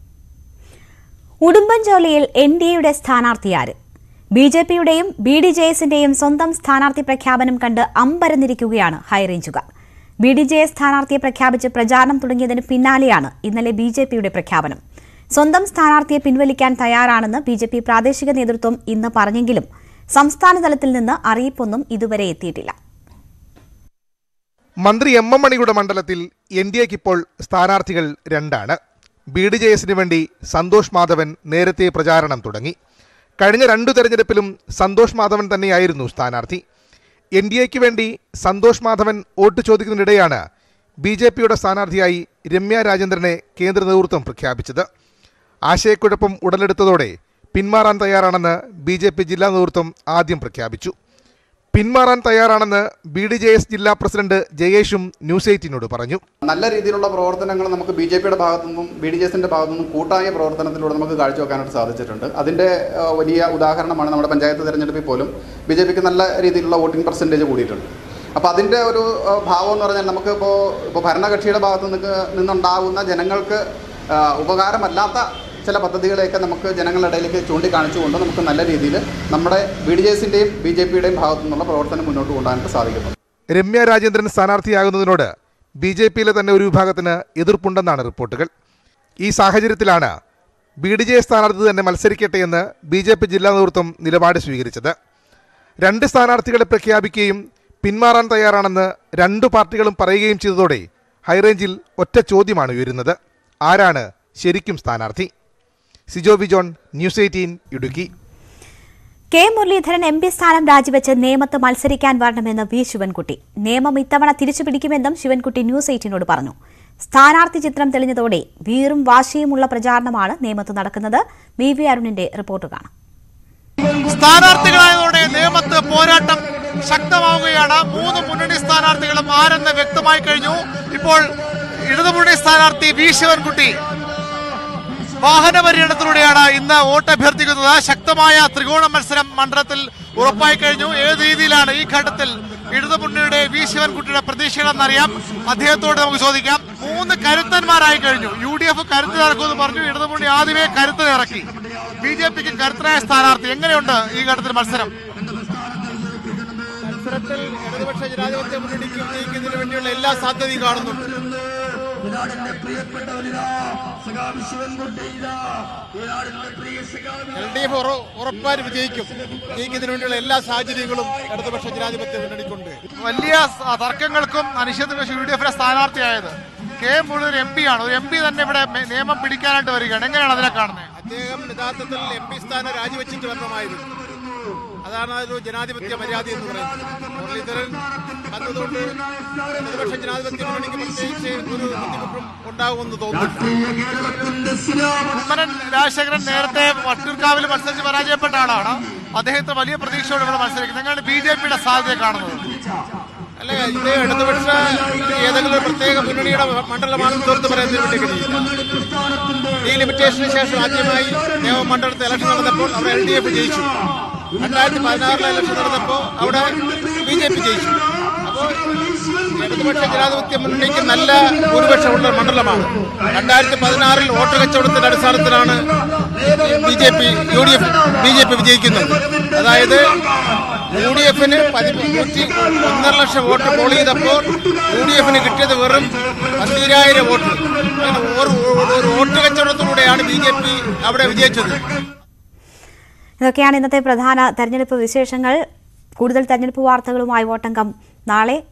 [SPEAKER 2] ഉടുമ്പൻചോലയിൽ എൻ ഡി എയുടെ സ്ഥാനാർത്ഥിയാര് ബി ജെ പിയുടെയും ബി ഡി ജെ എസിന്റെയും സ്വന്തം സ്ഥാനാർത്ഥി പ്രഖ്യാപനം കണ്ട് അമ്പരന്നിരിക്കുകയാണ് ഹൈറേഞ്ചുകാർ ബി ഡി ജെ എസ് സ്ഥാനാർത്ഥിയെ പ്രഖ്യാപിച്ച് പ്രചാരണം തുടങ്ങിയതിന് പിന്നാലെയാണ് ഇന്നലെ ബി ജെ പിയുടെ പ്രഖ്യാപനം സ്വന്തം സ്ഥാനാർത്ഥിയെ പിൻവലിക്കാൻ തയ്യാറാണെന്ന് ബി ജെ പി പ്രാദേശിക നേതൃത്വം ഇന്ന് പറഞ്ഞെങ്കിലും സംസ്ഥാന തലത്തിൽ നിന്ന് അറിയിപ്പൊന്നും ഇതുവരെ എത്തിയിട്ടില്ല
[SPEAKER 12] മന്ത്രി എം എം മണിയുടെ മണ്ഡലത്തിൽ എൻ ഡി എക്ക് ഇപ്പോൾ സ്ഥാനാർത്ഥികൾ രണ്ടാണ് ബി ഡി ജെ എസിന് വേണ്ടി സന്തോഷ് മാധവൻ നേരത്തെ പ്രചാരണം തുടങ്ങി കഴിഞ്ഞ രണ്ടു തെരഞ്ഞെടുപ്പിലും സന്തോഷ് മാധവൻ തന്നെയായിരുന്നു സ്ഥാനാർത്ഥി എൻ ഡി എക്ക് വേണ്ടി സന്തോഷ് മാധവൻ വോട്ട് ചോദിക്കുന്നതിനിടെയാണ് ബി ജെ പിയുടെ സ്ഥാനാർത്ഥിയായി രമ്യ രാജേന്ദ്രനെ കേന്ദ്ര നേതൃത്വം പ്രഖ്യാപിച്ചത് ആശയക്കുഴപ്പം ഉടലെടുത്തതോടെ പിന്മാറാൻ തയ്യാറാണെന്ന് ബി ജെ പി ജില്ലാ നേതൃത്വം ആദ്യം പ്രഖ്യാപിച്ചു പിന്മാറാൻ തയ്യാറാണെന്ന് ബി ഡി ജെ എസ് ജില്ലാ പ്രസിഡന്റ് ജയേഷും ന്യൂസ് എയ്റ്റീനോട് പറഞ്ഞു
[SPEAKER 13] നല്ല രീതിയിലുള്ള പ്രവർത്തനങ്ങൾ നമുക്ക് ബി ജെ പിയുടെ ഭാഗത്തു നിന്നും ബി ഡി ജെ എസിന്റെ ഭാഗത്തു നിന്നും കൂട്ടായ പ്രവർത്തനത്തിലൂടെ നമുക്ക് കാഴ്ചവെക്കാനായിട്ട് സാധിച്ചിട്ടുണ്ട് അതിന്റെ ആ, വലിയ ഉദാഹരണമാണ് നമ്മുടെ പഞ്ചായത്ത് തെരഞ്ഞെടുപ്പിൽ പോലും ബി ജെ പിക്ക് നല്ല രീതിയിലുള്ള വോട്ടിംഗ് പെർസെൻറ്റേജ് കൂടിയിട്ടുണ്ട് അപ്പോൾ അതിൻ്റെ ഒരു ആ, ഭാവം എന്ന് പറഞ്ഞാൽ നമുക്ക് ഇപ്പോൾ ഇപ്പോൾ ഭരണകക്ഷിയുടെ ഭാഗത്ത് നിന്ന് നിന്നുണ്ടാകുന്ന ജനങ്ങൾക്ക് ആ, ഉപകാരമല്ലാത്ത ചില പദ്ധതികളെയൊക്കെ നമുക്ക് ജനങ്ങളുടെ ഇടയിലേക്ക് ചൂണ്ടിക്കാണിച്ചുകൊണ്ട് നമുക്ക് നല്ല രീതിയിൽ നമ്മുടെ ബി ഡി ജെ എസിൻ്റെയും ബി ജെ പിയുടെയും ഭാഗത്തു നിന്നുള്ള പ്രവർത്തനം മുന്നോട്ട് കൊണ്ടുപോകാനായിട്ട് സാധിക്കുന്നു
[SPEAKER 12] രമ്യ രാജേന്ദ്രൻ സ്ഥാനാർത്ഥിയാകുന്നതിനോട് ബി ജെ പിയിലെ തന്നെ ഒരു വിഭാഗത്തിന് എതിർപ്പുണ്ടെന്നാണ് റിപ്പോർട്ടുകൾ ഈ സാഹചര്യത്തിലാണ് ബി ഡി ജെ സ്ഥാനാർത്ഥി തന്നെ മത്സരിക്കട്ടെ എന്ന് ബി ജെ പി ജില്ലാ നേതൃത്വം നിലപാട് സ്വീകരിച്ചത് രണ്ട് സ്ഥാനാർത്ഥികളെ പ്രഖ്യാപിക്കുകയും പിന്മാറാൻ തയ്യാറാണെന്ന് രണ്ടു പാർട്ടികളും പറയുകയും ചെയ്തതോടെ ഹൈറേഞ്ചിൽ ഒറ്റ ചോദ്യമാണ് ഉയരുന്നത് ആരാണ് ശരിക്കും സ്ഥാനാർത്ഥി Sijo Vijon news eighteen Idukki
[SPEAKER 2] K Muraleedharan M P സ്ഥാനം രാജിവെച്ച് നേമത്ത് മത്സരിക്കാൻ വരണമെന്ന് വി ശിവൻകുട്ടി നിയമം ഇത്തവണ തിരിച്ചുപിടിക്കുമെന്നും ശിവൻകുട്ടി ന്യൂസ് എയ്റ്റീനോട് പറഞ്ഞു സ്ഥാനാർത്ഥി ചിത്രം തെളിഞ്ഞതോടെ വീറും വാശിയുമുള്ള പ്രചാരണമാണ് നേമത്ത് നടക്കുന്നത് വി വി അരുണിന്റെ റിപ്പോർട്ട് കാണാം
[SPEAKER 14] സ്ഥാനാർത്ഥികളായതോടെ നേമത്ത് പോരാട്ടം ശക്തമാവുകയാണ് മൂന്ന് മുന്നണി സ്ഥാനാർത്ഥികളും ആരെന്ന് വ്യക്തമായി കഴിഞ്ഞു ഇപ്പോൾ ഇടതുമുന്നണി സ്ഥാനാർത്ഥി വി ശിവൻകുട്ടി വാഹന പര്യടനത്തിലൂടെയാണ് ഇന്ന് വോട്ട് അഭ്യർത്ഥിക്കുന്നത് ശക്തമായ ത്രികോണ മത്സരം മണ്ഡലത്തിൽ ഉറപ്പായി കഴിഞ്ഞു ഏത് രീതിയിലാണ് ഈ ഘട്ടത്തിൽ ഇടതുമുന്നണിയുടെ വി ശിവൻകുട്ടിയുടെ പ്രതീക്ഷകളെന്നറിയാം അദ്ദേഹത്തോട് നമുക്ക് ചോദിക്കാം മൂന്ന് കരുത്തന്മാരായി കഴിഞ്ഞു യു ഡി എഫ് കരുത്തിനിറക്കുമെന്ന് പറഞ്ഞു ഇടതുമുന്നണി ആദ്യമേ കരുത്തിനിറക്കി ബി ജെ പിക്ക് കരുത്തനായ സ്ഥാനാർത്ഥി എങ്ങനെയുണ്ട് ഈ ഘട്ടത്തിൽ മത്സരം മത്സരത്തിൽ ഇടതുപക്ഷ ജനാധിപത്യ മുന്നണിക്ക് വിജയിക്കുന്നതിന് വേണ്ടിയുള്ള എല്ലാ സാധ്യതയും കാണുന്നുണ്ട് എൽ ഡി എഫ് ഉറപ്പായും വിജയിക്കും വിജയിക്കുന്നതിന് വേണ്ടിയുള്ള എല്ലാ സാഹചര്യങ്ങളും ഇടതുപക്ഷ ജനാധിപത്യ മുന്നണിക്കുണ്ട് വലിയ സ- തർക്കങ്ങൾക്കും അനിശ്ചിതത്വം യു ഡി എഫിലെ സ്ഥാനാർത്ഥിയായത് കെ മുഴുവൻ എം പി ആണ് ഒരു എം പി തന്നെ ഇവിടെ മെ- നിയമം പിടിക്കാനായിട്ട് വരികയാണ് എങ്ങനെയാണ് അതിനെ കാണുന്നത് അദ്ദേഹം യഥാർത്ഥത്തിൽ എം പി സ്ഥാനം രാജിവെച്ചിട്ട് വരണമായിരുന്നു അതാണ് ഒരു ജനാധിപത്യ മര്യാദ എന്ന് പറയുന്നത് മുരളീധരൻ വന്നതുകൊണ്ട് ഇടതുപക്ഷ ജനാധിപത്യ മുന്നണിക്ക് പ്രത്യേകിച്ച് ഒരു ബുദ്ധിമുട്ടും ഉണ്ടാകുമെന്ന് തോന്നുന്നു കുമ്മനം രാജശേഖരൻ നേരത്തെ വട്ടിയൂർക്കാവിൽ മത്സരിച്ച് പരാജയപ്പെട്ട ആളാണ് അദ്ദേഹത്തെ വലിയ പ്രതീക്ഷയോടെ ഇവിടെ മത്സരിക്കുന്നത് എങ്ങനെയാണ് ബി ജെ പിയുടെ സാധ്യത കാണുന്നത് അല്ല ഇത് ഇടതുപക്ഷ ഏതെങ്കിലും ഒരു പ്രത്യേക മുന്നണിയുടെ മണ്ഡലമാണെന്ന് തീർത്ത് പറയുന്നതിന് വേണ്ടി കഴിയില്ല ഈ ലിമിറ്റേഷന് ശേഷം ആദ്യമായി നിയമമണ്ഡലത്തിൽ ഇലക്ഷൻ നടന്നപ്പോൾ അവിടെ എൽ ഡി എഫ് ജയിച്ചു
[SPEAKER 24] രണ്ടായിരത്തി പതിനാറിലെ ഇലക്ഷൻ നടന്നപ്പോൾ അവിടെ ബി ജെ പി ജയിച്ചു അപ്പോൾ ഇടതുപക്ഷ ജനാധിപത്യ മുന്നണിക്ക് നല്ല ഭൂരിപക്ഷമുള്ള മണ്ഡലമാണ് രണ്ടായിരത്തി പതിനാറിൽ വോട്ട് കച്ചവടത്തിന്റെ അടിസ്ഥാനത്തിലാണ് B J P U D F B J P വിജയിക്കുന്നത് അതായത് യു ഡി എഫിന് നൂറ്റി ഒന്നര ലക്ഷം വോട്ട് പോൾ ചെയ്തപ്പോൾ യു ഡി എഫിന് കിട്ടിയത് വെറും പന്തിരായിരം വോട്ട് അങ്ങനെ ഒരു ഒരു വോട്ട് കച്ചവടത്തിലൂടെയാണ് ബി ജെ പി അവിടെ വിജയിച്ചത്
[SPEAKER 2] ഇതൊക്കെയാണ് ഇന്നത്തെ പ്രധാന തെരഞ്ഞെടുപ്പ് വിശേഷങ്ങൾ കൂടുതൽ തെരഞ്ഞെടുപ്പ് വാർത്തകളുമായി വോട്ടംഗം നാളെ